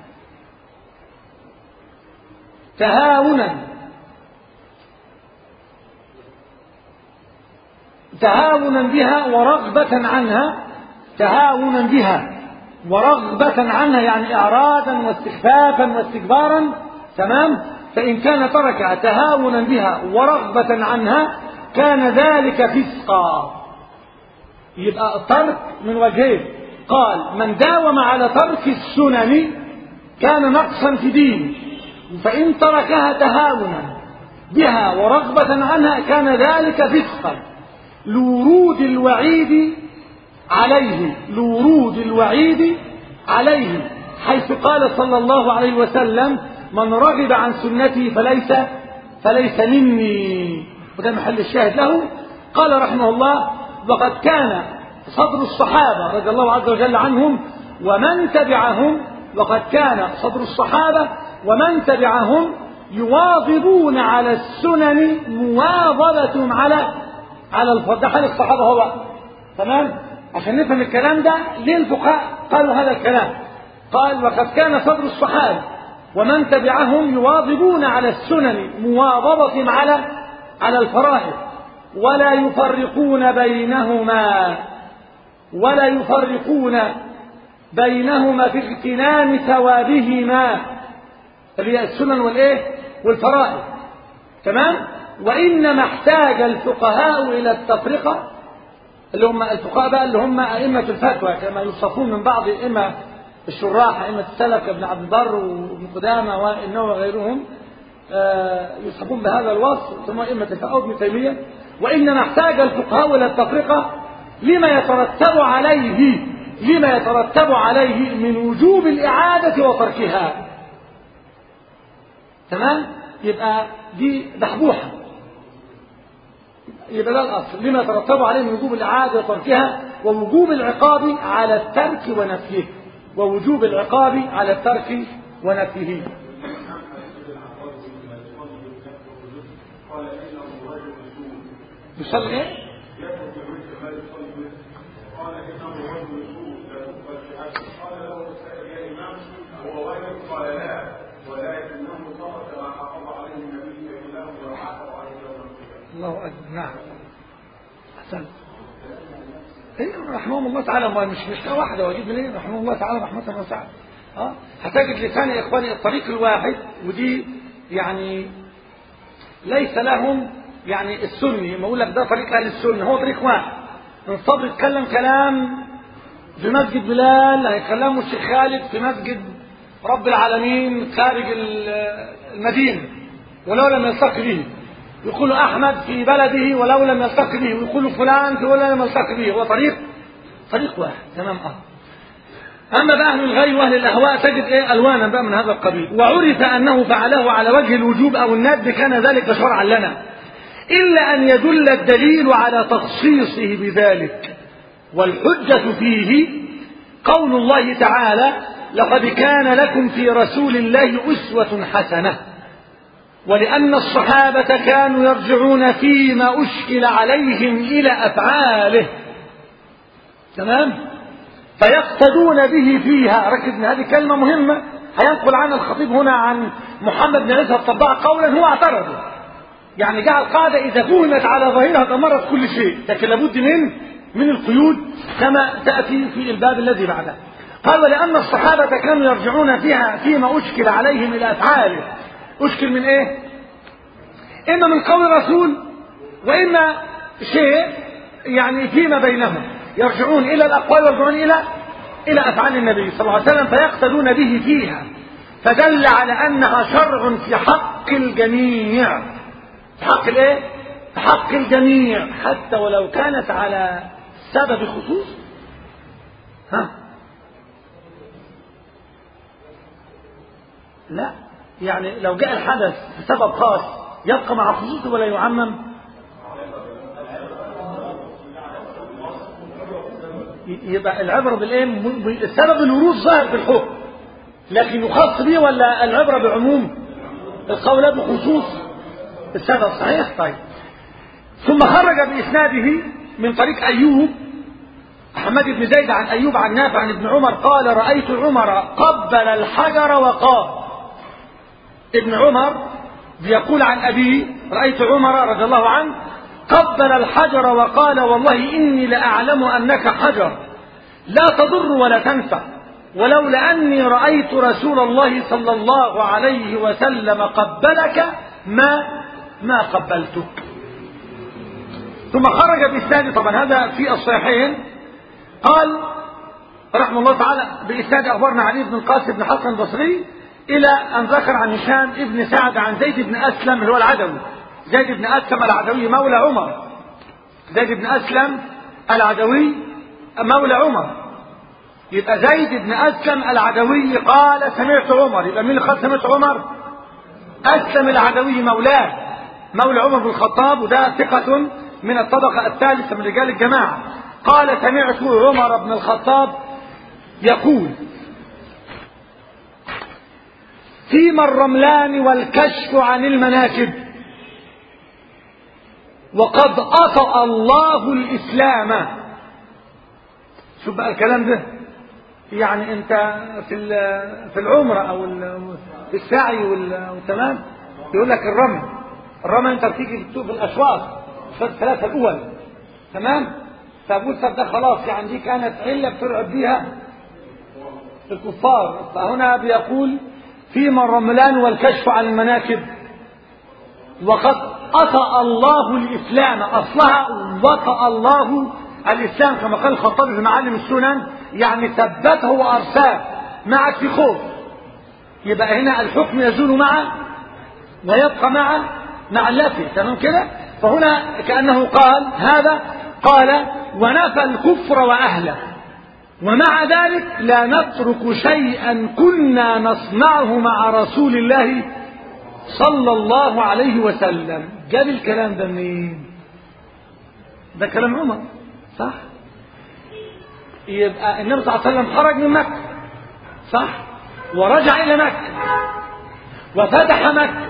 تهاونا تهاونا بها ورغبة عنها تهاونا بها ورغبة عنها يعني إعراضا واستخفافا واستكبارا تمام فإن كان تركها تهاونا بها ورغبة عنها كان ذلك فسقا يبقى الترك من وجهين قال من داوم على ترك السنن كان نقصا في دين فإن تركها تهاونا بها ورغبة عنها كان ذلك فسقا لورود الوعيد عليه لورود الوعيد عليه حيث قال صلى الله عليه وسلم من رغب عن سنتي فليس فليس مني وده محل الشاهد له قال رحمه الله وقد كان صدر الصحابة رضي الله عز وجل عنهم ومن تبعهم وقد كان صدر الصحابة ومن تبعهم يواظبون على السنن مواظبة على على الفرد ده حال الصحابة هو تمام عشان نفهم الكلام ده ليه الفقهاء قالوا هذا الكلام قال وقد كان صدر الصحابة ومن تبعهم يواظبون على السنن مواظبة على على الفرائض ولا يفرقون بينهما ولا يفرقون بينهما في اغتنام ثوابهما اللي هي السنن والايه والفرائض تمام وانما احتاج الفقهاء الى التفرقه اللي هم الفقهاء بقى اللي هم ائمه الفتوى كما يوصفون من بعض ائمه الشراح ائمه السلف كابن عبد البر وابن قدامه والنووي وغيرهم يوصفون بهذا الوصف ثم ائمه الفتوى ابن تيميه وانما احتاج الفقهاء الى التفرقه لما يترتب عليه لما يترتب عليه من وجوب الاعاده وتركها تمام يبقى دي بحبوحه يبقى ده الاصل لما يترتب عليه من وجوب الاعاده وتركها ووجوب العقاب على الترك ونفيه ووجوب العقاب على الترك ونفيه يصلي ايه قال انه رجل يسوء لا تقبل شهادته قال له السائل يا امام هو واجب قال لا ولكنه ترك ما حافظ عليه النبي فإنه يحافظ عليه يوم القيامه الله اكبر نعم احسنت ايه رحمهم الله تعالى ما مش مش واحده واجيب منين رحمه الله تعالى رحمه واسعه اه هتجد لسان يا اخواني الطريق الواحد ودي يعني ليس لهم يعني السني ما اقول لك ده طريق اهل السنه هو طريق واحد الصبر يتكلم كلام في مسجد بلال هيكلمه الشيخ خالد في مسجد رب العالمين خارج المدينه ولو لم يلتق به يقول احمد في بلده ولو لم يلتق به ويقول فلان في ولو لم يلتق به هو طريق طريق واحد تمام اه اما بقى اهل الغي واهل الاهواء تجد ايه الوانا بقى من هذا القبيل وعرف انه فعله على وجه الوجوب او الندب كان ذلك شرعا لنا الا ان يدل الدليل على تخصيصه بذلك والحجه فيه قول الله تعالى لقد كان لكم في رسول الله اسوه حسنه ولأن الصحابة كانوا يرجعون فيما أشكل عليهم إلى أفعاله تمام فيقتدون به فيها ركز ان هذه كلمة مهمة هينقل عنها الخطيب هنا عن محمد بن عيسى الطباع قولا هو اعترضه يعني جعل قاعدة إذا فهمت على ظاهرها دمرت كل شيء لكن لابد من من القيود كما تأتي في الباب الذي بعده قال ولأن الصحابة كانوا يرجعون فيها فيما أشكل عليهم إلى أفعاله أشكل من إيه؟ إما من قول الرسول وإما شيء يعني فيما بينهم يرجعون إلى الأقوال ويرجعون إلى إلى أفعال النبي صلى الله عليه وسلم فيقتدون به فيها فدل على أنها شرع في حق الجميع في حق الإيه؟ في حق الجميع حتى ولو كانت على سبب خصوص ها لا يعني لو جاء الحدث بسبب خاص يبقى مع خصوصه ولا يعمم يبقى العبرة بالايه السبب الورود ظاهر في الحكم لكن يخص به ولا العبرة بعموم القول بخصوص السبب صحيح طيب ثم خرج بإسناده من طريق أيوب أحمد بن زيد عن أيوب عن نافع عن ابن عمر قال رأيت عمر قبل الحجر وقال ابن عمر بيقول عن أبيه رأيت عمر رضي الله عنه قبل الحجر وقال والله إني لأعلم أنك حجر لا تضر ولا تنفع ولولا أني رأيت رسول الله صلى الله عليه وسلم قبلك ما ما قبلتك ثم خرج بإسناد طبعا هذا في الصحيحين قال رحمه الله تعالى بإسناد أخبرنا علي بن القاسم بن حسن البصري إلى أن ذكر عن هشام بن سعد عن زيد بن أسلم اللي هو العدوي زيد بن أسلم العدوي مولى عمر زيد بن أسلم العدوي مولى عمر يبقى زيد بن أسلم العدوي قال سمعت عمر يبقى مين اللي قال سمعت عمر أسلم العدوي مولاه مولى عمر بن الخطاب وده ثقة من الطبقة الثالثة من رجال الجماعة قال سمعت عمر بن الخطاب يقول فيما الرملان والكشف عن المناكب وقد أطأ الله الإسلام شوف بقى الكلام ده يعني انت في في العمرة او في السعي والتمام يقول لك الرمل الرمل انت بتيجي في الاشواط الاشواط الثلاثة الاول تمام فابو ده خلاص يعني دي كانت علة بترعب بيها الكفار فهنا بيقول فيما الرملان والكشف عن المناكب وقد أطأ الله الإسلام أصلها وطأ الله الإسلام كما قال الخطابي في معالم السنن يعني ثبته وأرساه معك في خوف يبقى هنا الحكم يزول معه ويبقى مع مع اللفي تمام كده فهنا كأنه قال هذا قال ونفى الكفر وأهله ومع ذلك لا نترك شيئا كنا نصنعه مع رسول الله صلى الله عليه وسلم جاب الكلام ده منين ده كلام عمر صح يبقى النبي صلى الله عليه وسلم خرج من مكة صح ورجع إلى مكة وفتح مكة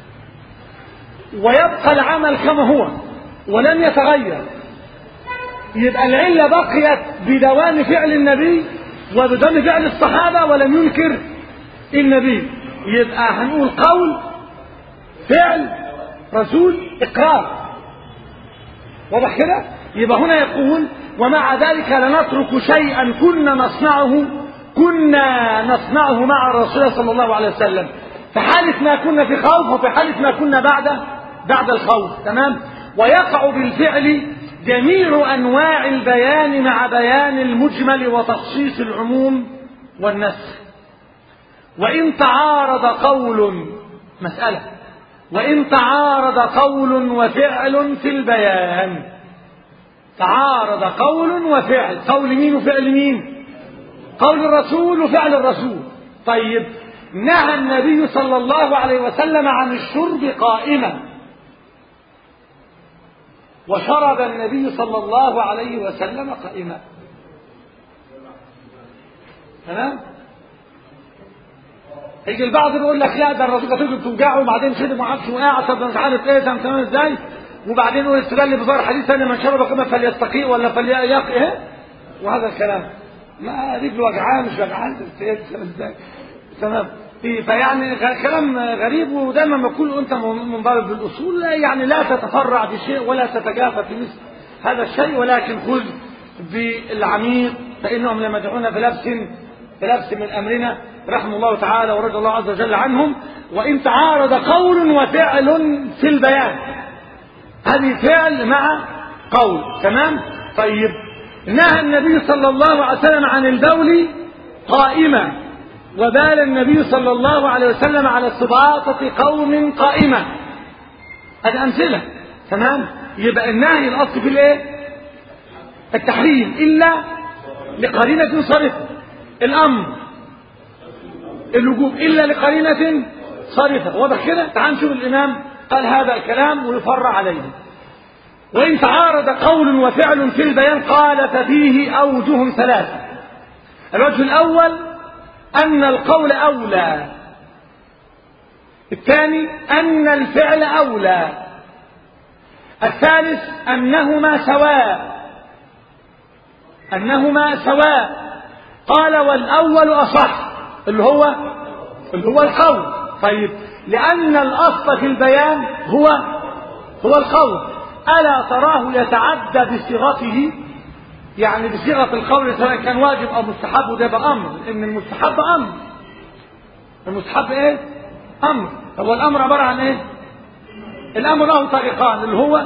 ويبقى العمل كما هو ولم يتغير يبقى العلة بقيت بدوام فعل النبي وبدوام فعل الصحابة ولم ينكر النبي يبقى هنقول قول فعل رسول إقرار واضح كده يبقى هنا يقول ومع ذلك لنترك شيئا كنا نصنعه كنا نصنعه مع الرسول صلى الله عليه وسلم في حالة ما كنا في خوف وفي حالة ما كنا بعد بعد الخوف تمام ويقع بالفعل جميع أنواع البيان مع بيان المجمل وتخصيص العموم والنسخ وإن تعارض قول مسألة وإن تعارض قول وفعل في البيان تعارض قول وفعل قول مين وفعل مين قول الرسول وفعل الرسول طيب نهى النبي صلى الله عليه وسلم عن الشرب قائما وشرب النبي صلى الله عليه وسلم قائما تمام يجي البعض يقول لك لا ده الرسول كانت تيجي توجعه وبعدين شرب وعكس وقع طب مش عارف ايه ده تمام ازاي وبعدين يقول استدل بظاهر حديث ان من شرب قائما فليستقي ولا فليقي ايه وهذا الكلام ما رجله وجعان مش وجعان ازاي تمام فيعني كلام غريب ودايما بقول انت منضرب بالاصول يعني لا تتفرع بشيء ولا تتجافى في مثل هذا الشيء ولكن خذ بالعميق فانهم لم يدعونا بلبس بلبس من امرنا رحمه الله تعالى ورضي الله عز وجل عنهم وان تعارض قول وفعل في البيان هذه فعل مع قول تمام طيب نهى النبي صلى الله عليه وسلم عن البول قائما وبال النبي صلى الله عليه وسلم على استضافة قوم قائمة هذه أمثلة تمام يبقى النهي الأصل في الايه التحريم إلا لقرينة صارفة الأمر الوجوب إلا لقرينة صارفة واضح كده تعال نشوف الإمام قال هذا الكلام ويفرع عليه وإن تعارض قول وفعل في البيان قال ففيه أوجه ثلاثة الوجه الأول أن القول أولى الثاني أن الفعل أولى الثالث أنهما سواء أنهما سواء قال والأول أصح اللي هو اللي هو القول طيب لأن الأصل في البيان هو هو القول ألا تراه يتعدى بصيغته يعني بصيغة القول سواء كان واجب أو مستحب وده بأمر لأن المستحب أمر المستحب إيه؟ أمر هو الأمر عبارة عن إيه؟ الأمر له طريقان اللي هو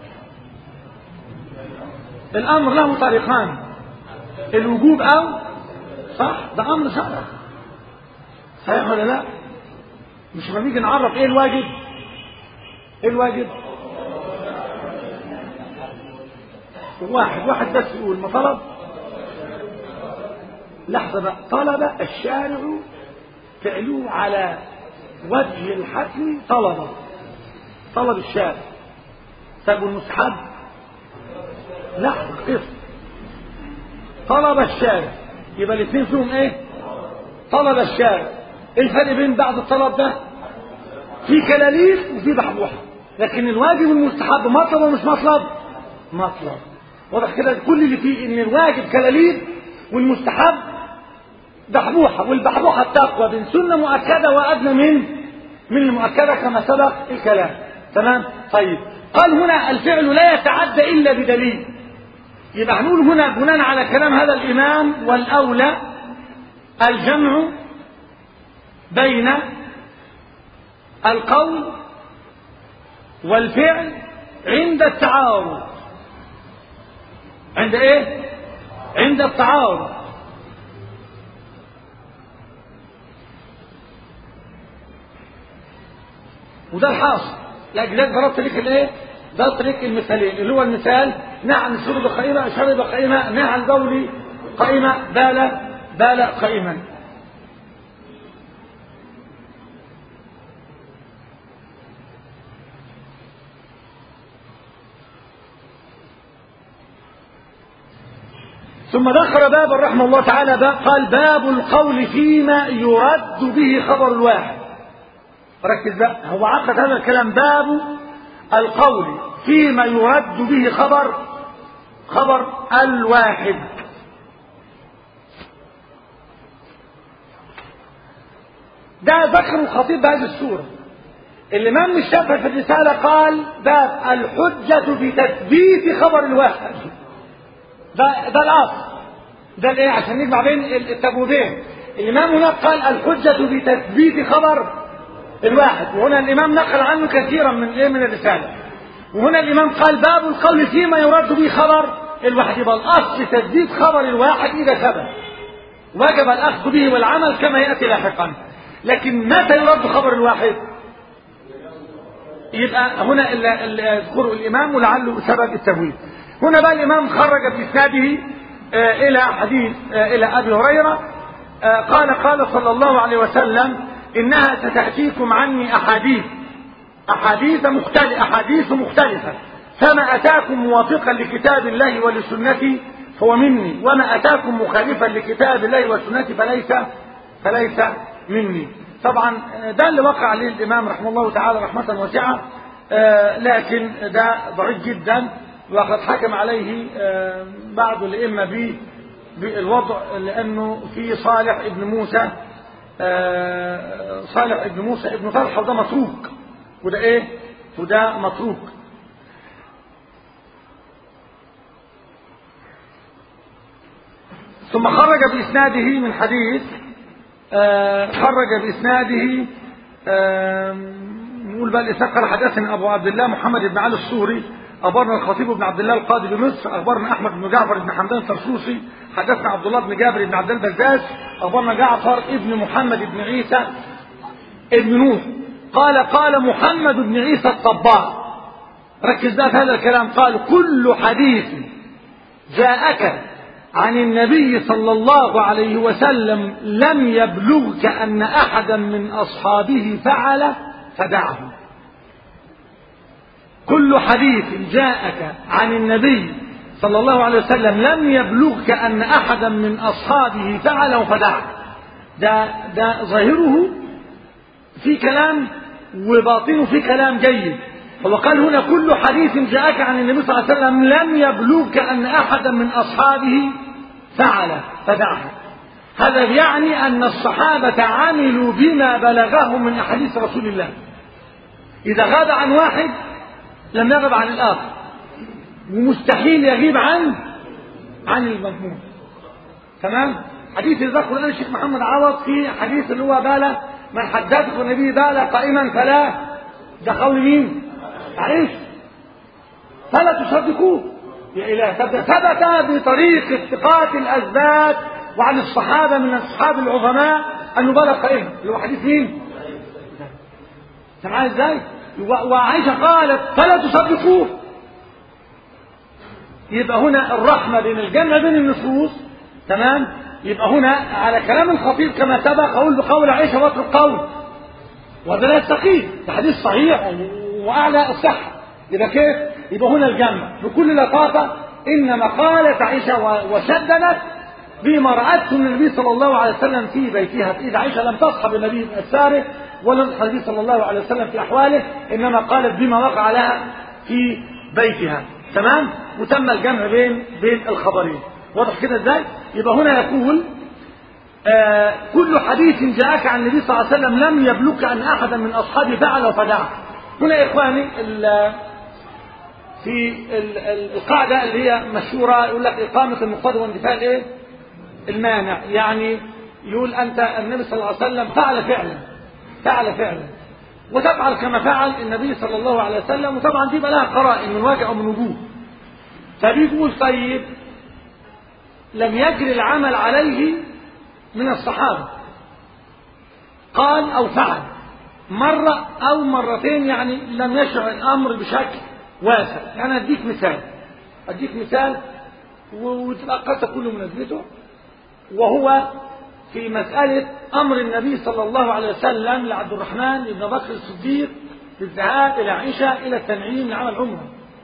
الأمر له طريقان الوجوب أو صح ده أمر شرعي صحيح ولا لا؟ مش لما نيجي نعرف إيه الواجب؟ إيه الواجب؟ واحد واحد بس يقول ما طلب لحظة بقى طلب الشارع فعله على وجه الحتم طلبه طلب الشارع طب والمستحب لحظة قسم طلب الشارع يبقى الاثنين فيهم ايه طلب الشارع ايه الفرق بين بعض الطلب ده في كلاليف وفي بحبوحة لكن الواجب والمستحب مطلب ومش مطلب مطلب واضح كده كل اللي فيه ان الواجب كلاليب والمستحب بحبوحة والبحبوحة التقوى بين سنة مؤكدة وأدنى من من المؤكدة كما سبق الكلام تمام طيب قال هنا الفعل لا يتعدى إلا بدليل يبقى هنقول هنا بناء على كلام هذا الإمام والأولى الجمع بين القول والفعل عند التعارض عند ايه عند التعارض وده الحاصل لاجل ضربت لك الايه ضربت لك المثالين اللي هو المثال نهى عن شرب قائمة شرب قائمة نهى عن بول قائمة بال بال قائما ثم ذكر بابا رحمه الله تعالى باب قال باب القول فيما يرد به خبر الواحد ركز بقى هو عقد هذا الكلام باب القول فيما يرد به خبر خبر الواحد ده ذكر الخطيب بهذه السورة الإمام الشافعي في الرسالة قال باب الحجة في تثبيت خبر الواحد ده ده الاصل ده الايه عشان نجمع بين التبويبين الامام هناك قال الحجه في تثبيت خبر الواحد وهنا الامام نقل عنه كثيرا من ايه من الرساله وهنا الامام قال باب القول فيما يراد به خبر الواحد يبقى الاصل تثبيت خبر الواحد اذا ثبت وجب الاخذ به والعمل كما ياتي لاحقا لكن متى يرد خبر الواحد يبقى هنا اللي يذكره الامام ولعله سبب التبويب هنا بقى الإمام خرج بإسناده آه إلى حديث آه إلى أبي هريرة آه قال قال صلى الله عليه وسلم إنها ستأتيكم عني أحاديث أحاديث مختلفة أحاديث مختلفة فما أتاكم موافقا لكتاب الله ولسنتي فهو مني وما أتاكم مخالفا لكتاب الله وسنتي فليس فليس مني طبعا ده اللي وقع عليه الإمام رحمه الله تعالى رحمة واسعة لكن ده ضعيف جدا وقد حكم عليه بعض الائمه به بالوضع لانه في صالح ابن موسى صالح ابن موسى ابن طلحه وده متروك وده ايه وده متروك ثم خرج باسناده من حديث خرج باسناده نقول بقى الاسناد قال حدثنا ابو عبد الله محمد بن علي السوري أخبرنا الخطيب بن عبد الله القاضي بمصر أخبرنا أحمد بن جعفر بن حمدان الترسوسي حدثنا عبد الله بن جابر بن عبد البزاز أخبرنا جعفر ابن محمد بن عيسى ابن نوح قال قال محمد بن عيسى الطباع ركز بقى في هذا الكلام قال كل حديث جاءك عن النبي صلى الله عليه وسلم لم يبلغك أن أحدا من أصحابه فعل فدعه كل حديث جاءك عن النبي صلى الله عليه وسلم لم يبلغك أن أحدا من أصحابه فعله فدعه ده ده ظاهره في كلام وباطنه في كلام جيد هو قال هنا كل حديث جاءك عن النبي صلى الله عليه وسلم لم يبلغك أن أحدا من أصحابه فعل فدعه هذا يعني أن الصحابة عملوا بما بلغهم من أحاديث رسول الله إذا غاب عن واحد لم يغب عن الآخر ومستحيل يغيب عن عن المضمون تمام حديث اللي ذكره الآن الشيخ محمد عوض في حديث اللي هو بال من حدثه النبي بال قائما فلا ده قول مين؟ عائشة فلا تصدقوه يا إله ثبت بطريق الثقات الأثبات وعن الصحابة من أصحاب العظماء أنه بلغ قائما اللي هو حديث مين؟ سمعها ازاي؟ وعائشة قالت فلا تصدقوه يبقى هنا الرحمة بين الجنة بين النصوص تمام يبقى هنا على كلام الخطيب كما سبق أقول بقول عائشة واترك قول وهذا لا يستقيم ده حديث صحيح وأعلى الصحة يبقى كيف؟ يبقى هنا الجنة بكل لطافة إنما قالت عائشة وشددت بما رأته من النبي صلى الله عليه وسلم في بيتها إذا عائشة لم تصحب النبي السارق ولم تصحب النبي صلى الله عليه وسلم في أحواله إنما قالت بما وقع لها في بيتها تمام وتم الجمع بين بين الخبرين واضح كده ازاي يبقى هنا يقول آه كل حديث جاءك عن النبي صلى الله عليه وسلم لم يبلغك ان احدا من اصحابه فعل فدعه هنا يا اخواني في ال ال القاعده اللي هي مشهوره يقول لك اقامه المقتضى واندفاع الايه المانع يعني يقول انت النبي صلى الله عليه وسلم فعل فعلا فعل فعلا وتفعل كما فعل النبي صلى الله عليه وسلم وطبعا دي بقى لها قرائن من وجه او من وجوه فبيقول طيب لم يجري العمل عليه من الصحابه قال او فعل مره او مرتين يعني لم يشع الامر بشكل واسع يعني اديك مثال اديك مثال وتبقى قد تكون مناسبته وهو في مسألة أمر النبي صلى الله عليه وسلم لعبد الرحمن بن بكر الصديق بالذهاب إلى عائشة إلى التنعيم لعمل عمرة.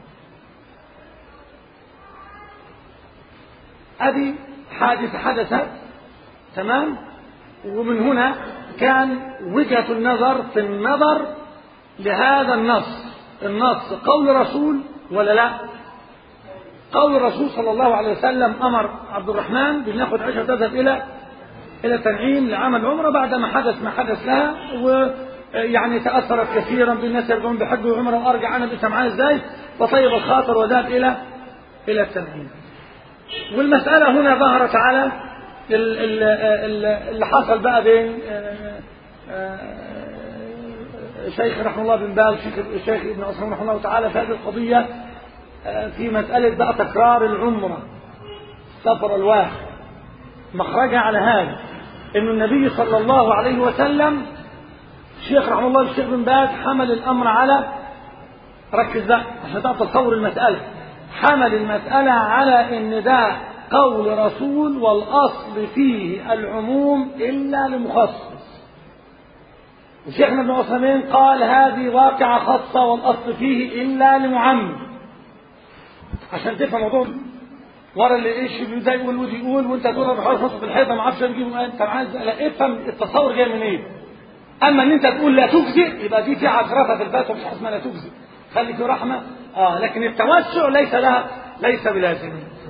هذه حادثة حدثت تمام ومن هنا كان وجهة النظر في النظر لهذا النص النص قول رسول ولا لا قول الرسول صلى الله عليه وسلم أمر عبد الرحمن بأن يأخذ عائشة تذهب إلى إلى تنعيم لعمل عمرة بعد ما حدث ما حدث لها ويعني تأثرت كثيرا بالناس يرجعون بحج وعمرة وأرجع أنا بسمعها إزاي فطيب الخاطر وذهب إلى إلى التنعيم والمسألة هنا ظهرت على اللي حصل بقى بين الشيخ رحمه الله بن باز الشيخ ابن عثمان رحمه الله تعالى في هذه القضية في مسألة بقى تكرار العمرة سفر الواحد مخرجها على هذا أن النبي صلى الله عليه وسلم الشيخ رحمه الله الشيخ بن باز حمل الأمر على ركز بقى عشان تعرف تصور المسألة حمل المسألة على أن ده قول رسول والأصل فيه العموم إلا لمخصص وشيخنا ابن عثيمين قال هذه واقعة خاصة والأصل فيه إلا لمعمم عشان تفهم موضوع ورا اللي ايش ده يقول ودي يقول وانت تقول انا بحاول احط في الحيطه ما اعرفش اجيب انت عايز لا افهم التصور جاي من ايه اما ان انت تقول لا تجزئ يبقى دي في عجرفه في البات ومش اسمها لا تجزئ خلي في رحمه اه لكن التوسع ليس لها ليس بلازم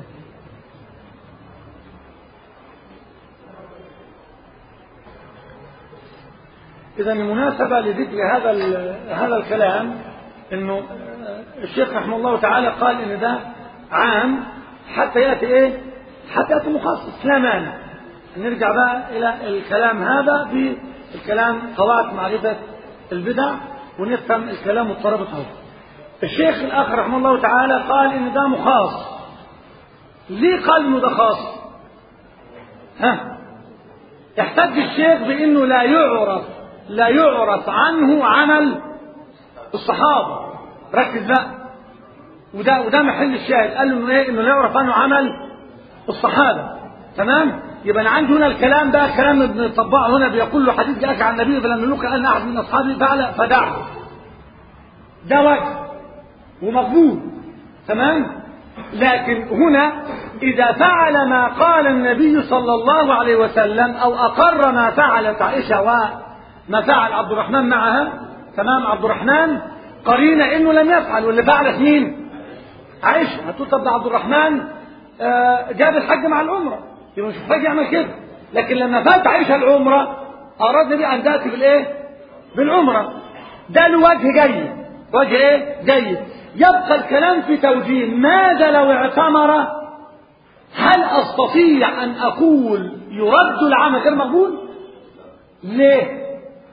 اذا المناسبه لذكر هذا هذا الكلام انه الشيخ رحمه الله تعالى قال ان ده عام حتى ياتي ايه حتى ياتي مخصص لا مانع نرجع بقى الى الكلام هذا بالكلام قواعد معرفه البدع ونفهم الكلام مضطربط اهو الشيخ الاخ رحمه الله تعالى قال ان ده مخاص ليه قال انه ده خاص ها يحتج الشيخ بانه لا يعرف لا يعرف عنه عمل الصحابه ركز بقى وده وده محل الشاهد قال له انه ايه انه لا يعرف عنه عمل الصحابه تمام يبقى انا عندي هنا الكلام ده كلام ابن الطباع هنا بيقول له حديث جاءك عن النبي فلم يملك ان احد من اصحابه فعل فدعه ده وجه ومقبول تمام لكن هنا إذا فعل ما قال النبي صلى الله عليه وسلم أو أقر ما فعلت عائشة وما فعل عبد الرحمن معها تمام عبد الرحمن قرينة إنه لم يفعل واللي فعلت مين؟ عائشة هتقول طب ده عبد الرحمن آه، جاب الحج مع العمرة يبقى مش محتاج يعمل كده لكن لما فات عائشة العمرة أراد النبي أن تأتي بالإيه؟ بالعمرة ده له وجه جيد وجه إيه؟ جيد يبقى الكلام في توجيه ماذا لو اعتمر هل أستطيع أن أقول يرد العمل غير مقبول؟ ليه؟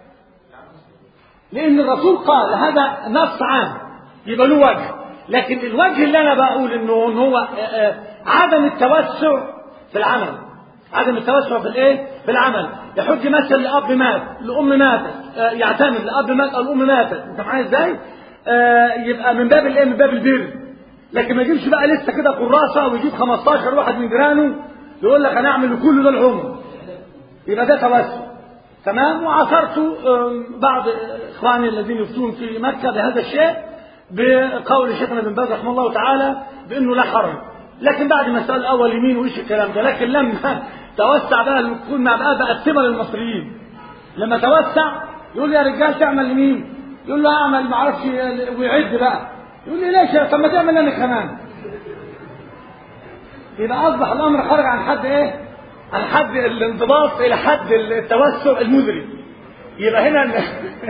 لأن الرسول قال هذا نص عام يبقى له وجه لكن الوجه اللي أنا بقول إنه إن هو آه، آه، عدم التوسع في العمل عدم التوسع في الايه؟ في العمل يحج مثلا لأب مات لأم ماتت آه، يعتمد لأب مات أو الأم ماتت أنت معايا إزاي؟ آه، يبقى من باب الايه؟ من باب البر لكن ما يجيبش بقى لسه كده كراسة ويجيب 15 واحد من جيرانه يقول لك أنا أعمل لكل ده العمر يبقى ده توسع تمام وعثرت آم، بعض اخواني الذين يفتون في مكه بهذا الشيء بقول شيخنا بن باز رحمه الله تعالى بانه لا حرج لكن بعد ما سال الاول يمين وايش الكلام ده لكن لما توسع بقى يكون مع بقى بقى الثمه للمصريين لما توسع يقول لي يا رجال تعمل لمين؟ يقول له اعمل ما اعرفش ويعد بقى يقول لي ليش يا- طب ما تعمل انا كمان يبقى اصبح الامر خرج عن حد ايه؟ عن حد الانضباط الى حد التوسع المزري يبقى هنا ال-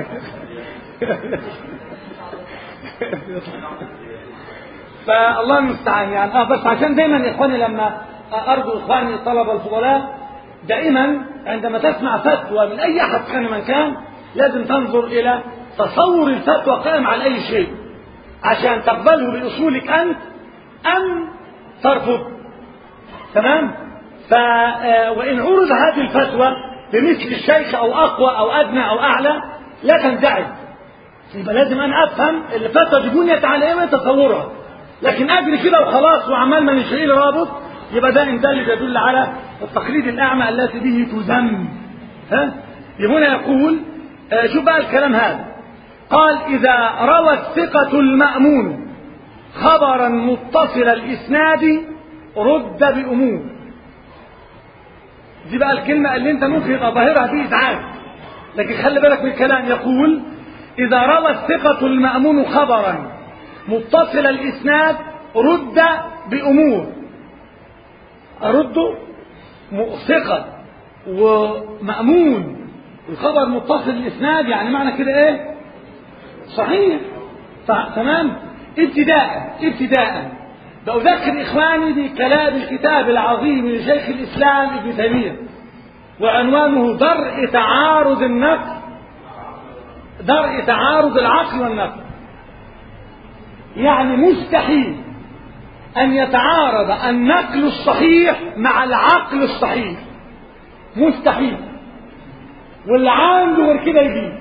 فالله المستعان يعني اه بس عشان دايما يا اخواني لما ارجو اخواني الطلبه الفضلاء دائما عندما تسمع فتوى من اي احد كان من كان لازم تنظر الى تصور الفتوى قائم على اي شيء عشان تقبله باصولك انت ام ترفض تمام ف آه، وان عرض هذه الفتوى بمثل الشيخ او اقوى او ادنى او اعلى لا تنزعج يبقى لازم انا افهم الفتوى دي بنيت على ايه وتصورها لكن اجري كده وخلاص وعمال ما نشري لي رابط يبقى ده ان ده اللي بيدل على التقليد الاعمى التي به تذم ها هنا يقول آه، شوف بقى الكلام هذا قال اذا روى الثقه المامون خبرا متصل الاسناد رد بامور دي بقى الكلمه اللي انت ممكن يبقى ظاهرها فيه ازعاج لكن خلي بالك من الكلام يقول إذا روى الثقة المأمون خبرا متصل الإسناد رد بأمور أرد م- ثقة ومأمون الخبر متصل الإسناد يعني معنى كده إيه؟ صحيح ف- تمام ابتداء ابتداء بأذكر إخواني بكلام الكتاب العظيم لشيخ الإسلام ابن تيمية وعنوانه درء تعارض النقل درء تعارض العقل والنقل يعني مستحيل أن يتعارض النقل الصحيح مع العقل الصحيح مستحيل واللي عنده غير كده يجيب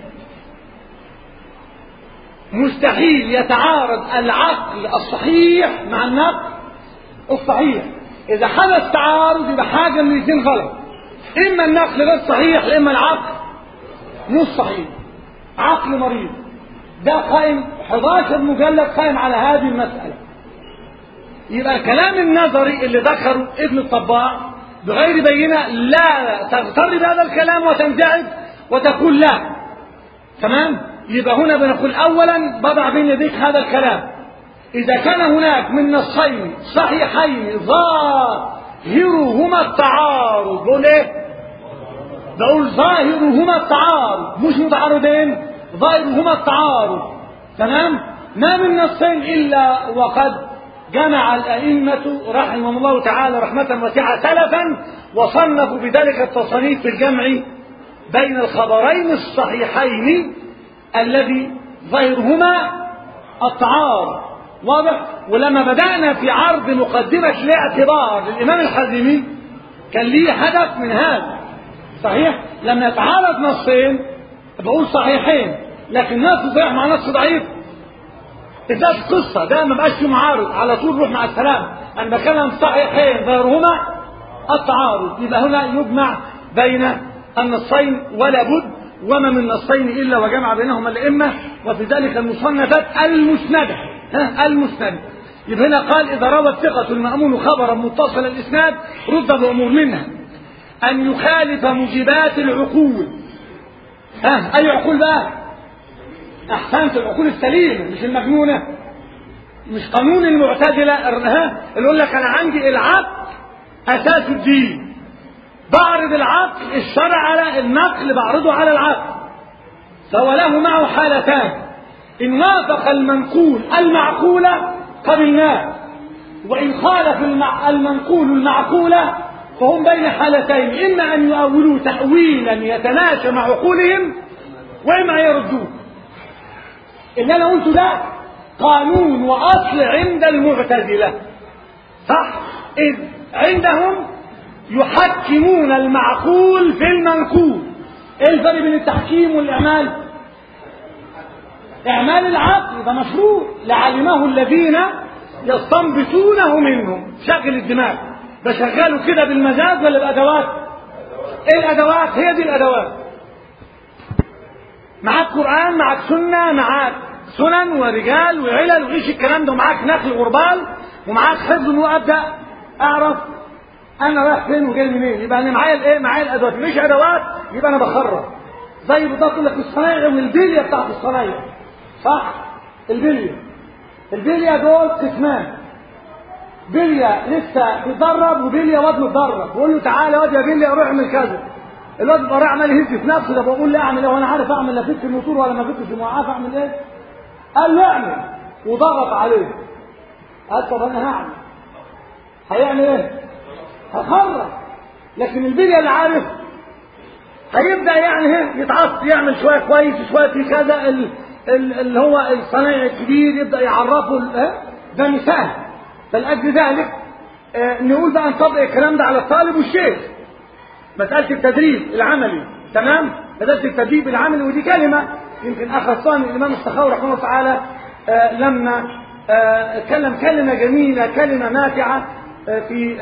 مستحيل يتعارض العقل الصحيح مع النقل الصحيح إذا حدث تعارض يبقى حاجة من الاثنين غلط إما النقل غير صحيح إما العقل مش صحيح عقل مريض ده قائم 11 مجلد قائم على هذه المسألة يبقى الكلام النظري اللي ذكره ابن الطباع بغير بينة لا تغتر بهذا الكلام وتنزعج وتقول لا تمام يبقى هنا بنقول اولا بضع بين يديك هذا الكلام اذا كان هناك من نصين صحيحين ظاهرهما التعارض بقول ايه بقول ظاهرهما التعارض مش متعارضين ظاهرهما التعارض تمام ما من نصين الا وقد جمع الأئمة رحمهم الله تعالى رحمة واسعة سلفا وصنفوا بذلك التصانيف في الجمع بين الخبرين الصحيحين الذي ظاهرهما التعارض واضح ولما بدأنا في عرض مقدمة الاعتبار للإمام الحازمي كان ليه هدف من هذا صحيح لما يتعارض نصين بقول صحيحين لكن نص صحيح مع نص ضعيف ده قصة ده ما بقاش فيه معارض على طول روح مع السلام أنا بكلم صحيحين ظاهرهما التعارض يبقى هنا يجمع بين النصين ولا بد وما من نصين إلا وجمع بينهما الأئمة وفي ذلك المصنفات المسندة ها المستند يبقى هنا قال إذا روى الثقة المأمون خبرا متصل الإسناد رد بأمور منها أن يخالف موجبات العقول ها أي عقول بقى أحسنت العقول السليمة مش المجنونة مش قانون المعتزلة ها اللي يقول لك أنا عندي العقل أساس الدين بعرض العقل الشرع على النقل بعرضه على العقل فهو له معه حالتان إن وافق المنقول المعقول قبلناه وإن خالف المع... المنقول المعقول فهم بين حالتين إما أن يؤولوا تأويلا يتماشى مع عقولهم وإما يردوه اللي أنا قلته ده قانون وأصل عند المعتزلة صح إذ عندهم يحكمون المعقول في المنقول ايه الفرق بين التحكيم والاعمال اعمال العقل ده مشروع لعلمه الذين يستنبطونه منهم شغل الدماغ بشغله كده بالمزاج ولا بادوات ايه الادوات هي دي الادوات معاك قران معاك سنه معاك سنن ورجال وعلل وايش الكلام ده ومعاك نقل غربال ومعاك حفظ انه ابدا اعرف انا رايح فين وجاي منين يبقى انا معايا الايه معايا الادوات مش ادوات يبقى انا بخرج زي بالظبط لك الصنايعي والبليه بتاعت الصنايعي صح البليه البليه دول قسمان بليه لسه بيتدرب وبليه واد متدرب بقول له تعالى يا واد يا بليه روح اعمل كذا الواد بقى عمال يهز في نفسه ده بقول له اعمل ايه وانا عارف اعمل لا فك الموتور ولا ما فكش الموقف اعمل ايه قال له اعمل وضغط عليه قال طب انا هعمل هيعمل ايه هخرج لكن البليه اللي عارف هيبدا يعني يتعصب يعمل شويه كويس شويه في كذا اللي هو الصنايعي الكبير يبدا يعرفه ده مثال فلاجل ذلك نقول بقى نطبق الكلام ده على الطالب والشيخ مساله التدريب العملي تمام مساله التدريب العملي ودي كلمه يمكن اخ الثاني الامام السخاوي رحمه الله تعالى لما اتكلم كلمه جميله كلمه نافعه في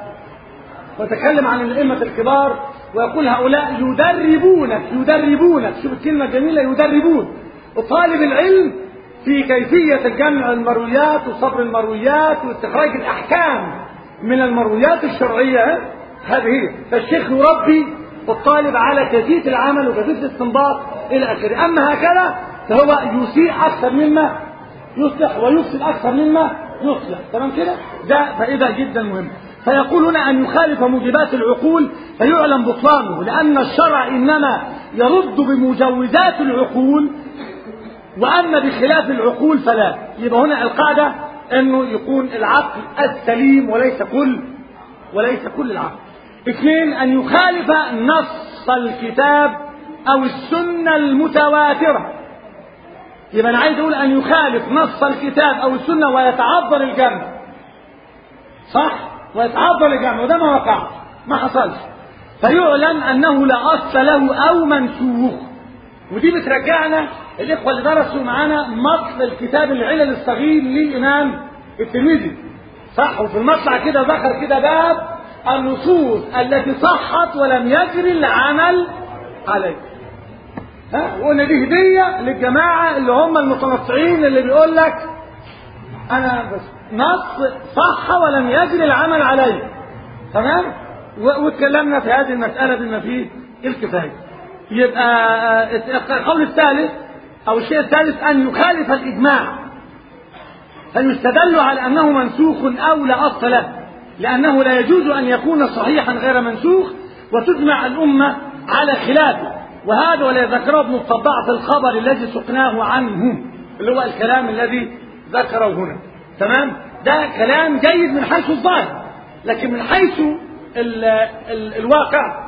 وتكلم عن الأئمة الكبار ويقول هؤلاء يدربونك يدربونك شوف الكلمة الجميلة يدربون وطالب العلم في كيفية جمع المرويات وصبر المرويات واستخراج الأحكام من المرويات الشرعية هذه هي فالشيخ يربي الطالب على كيفية العمل وكيفية الاستنباط إلى آخره أما هكذا فهو يسيء أكثر مما يصلح ويفسد أكثر مما يصلح تمام كده ده فإذا جدا مهم فيقول هنا أن يخالف موجبات العقول فيعلم بطلانه لأن الشرع إنما يرد بمجوزات العقول وأما بخلاف العقول فلا يبقى هنا القاعدة أنه يكون العقل السليم وليس كل وليس كل العقل اثنين أن يخالف نص الكتاب أو السنة المتواترة يبقى أنا عايز أقول أن يخالف نص الكتاب أو السنة ويتعذر الجمع صح؟ ويتعضل الجمع وده ما وقعش ما حصلش فيعلن انه لا اصل له او منسوخ ودي بترجعنا الاخوه اللي درسوا معانا مطل الكتاب العلل الصغير للامام الترمذي صح وفي المطلع كده ذكر كده باب النصوص التي صحت ولم يجري العمل عليه ها وقلنا دي هديه للجماعه اللي هم المتنطعين اللي بيقول لك انا بس نص صح ولم يجري العمل عليه تمام واتكلمنا في هذه المسألة بما فيه الكفاية يبقى القول الثالث أو الشيء الثالث أن يخالف الإجماع فيستدل على أنه منسوخ أو لا أصل له لأنه لا يجوز أن يكون صحيحا غير منسوخ وتجمع الأمة على خلافه وهذا ولا ذكره ابن الطباع في الخبر الذي سقناه عنه اللي هو الكلام الذي ذكره هنا تمام ده كلام جيد من حيث الظاهر لكن من حيث ال ال الواقع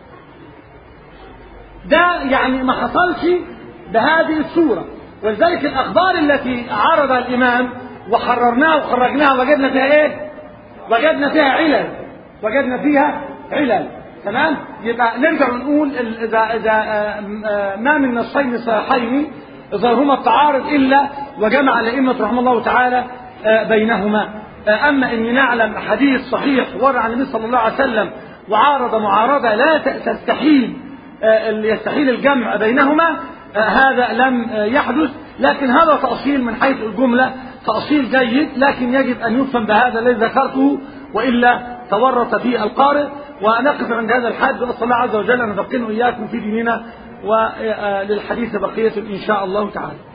ده يعني ما حصلش بهذه الصورة ولذلك الأخبار التي عرضها الإمام وحررناها وخرجناها وجدنا فيها إيه؟ وجدنا فيها علل وجدنا فيها علل تمام؟ يبقى نرجع ونقول إذا إذا ما من نصين صحيحين ظهرهما التعارض إلا وجمع الأئمة رحمه الله تعالى بينهما أما إن نعلم حديث صحيح ورد عن النبي صلى الله عليه وسلم وعارض معارضة لا تستحيل يستحيل الجمع بينهما هذا لم يحدث لكن هذا تأصيل من حيث الجملة تأصيل جيد لكن يجب أن يفهم بهذا الذي ذكرته وإلا تورط فيه القارئ ونقف عند هذا الحد وأسأل الله عز وجل أن يفقهنا وإياكم في ديننا وللحديث بقية إن شاء الله تعالى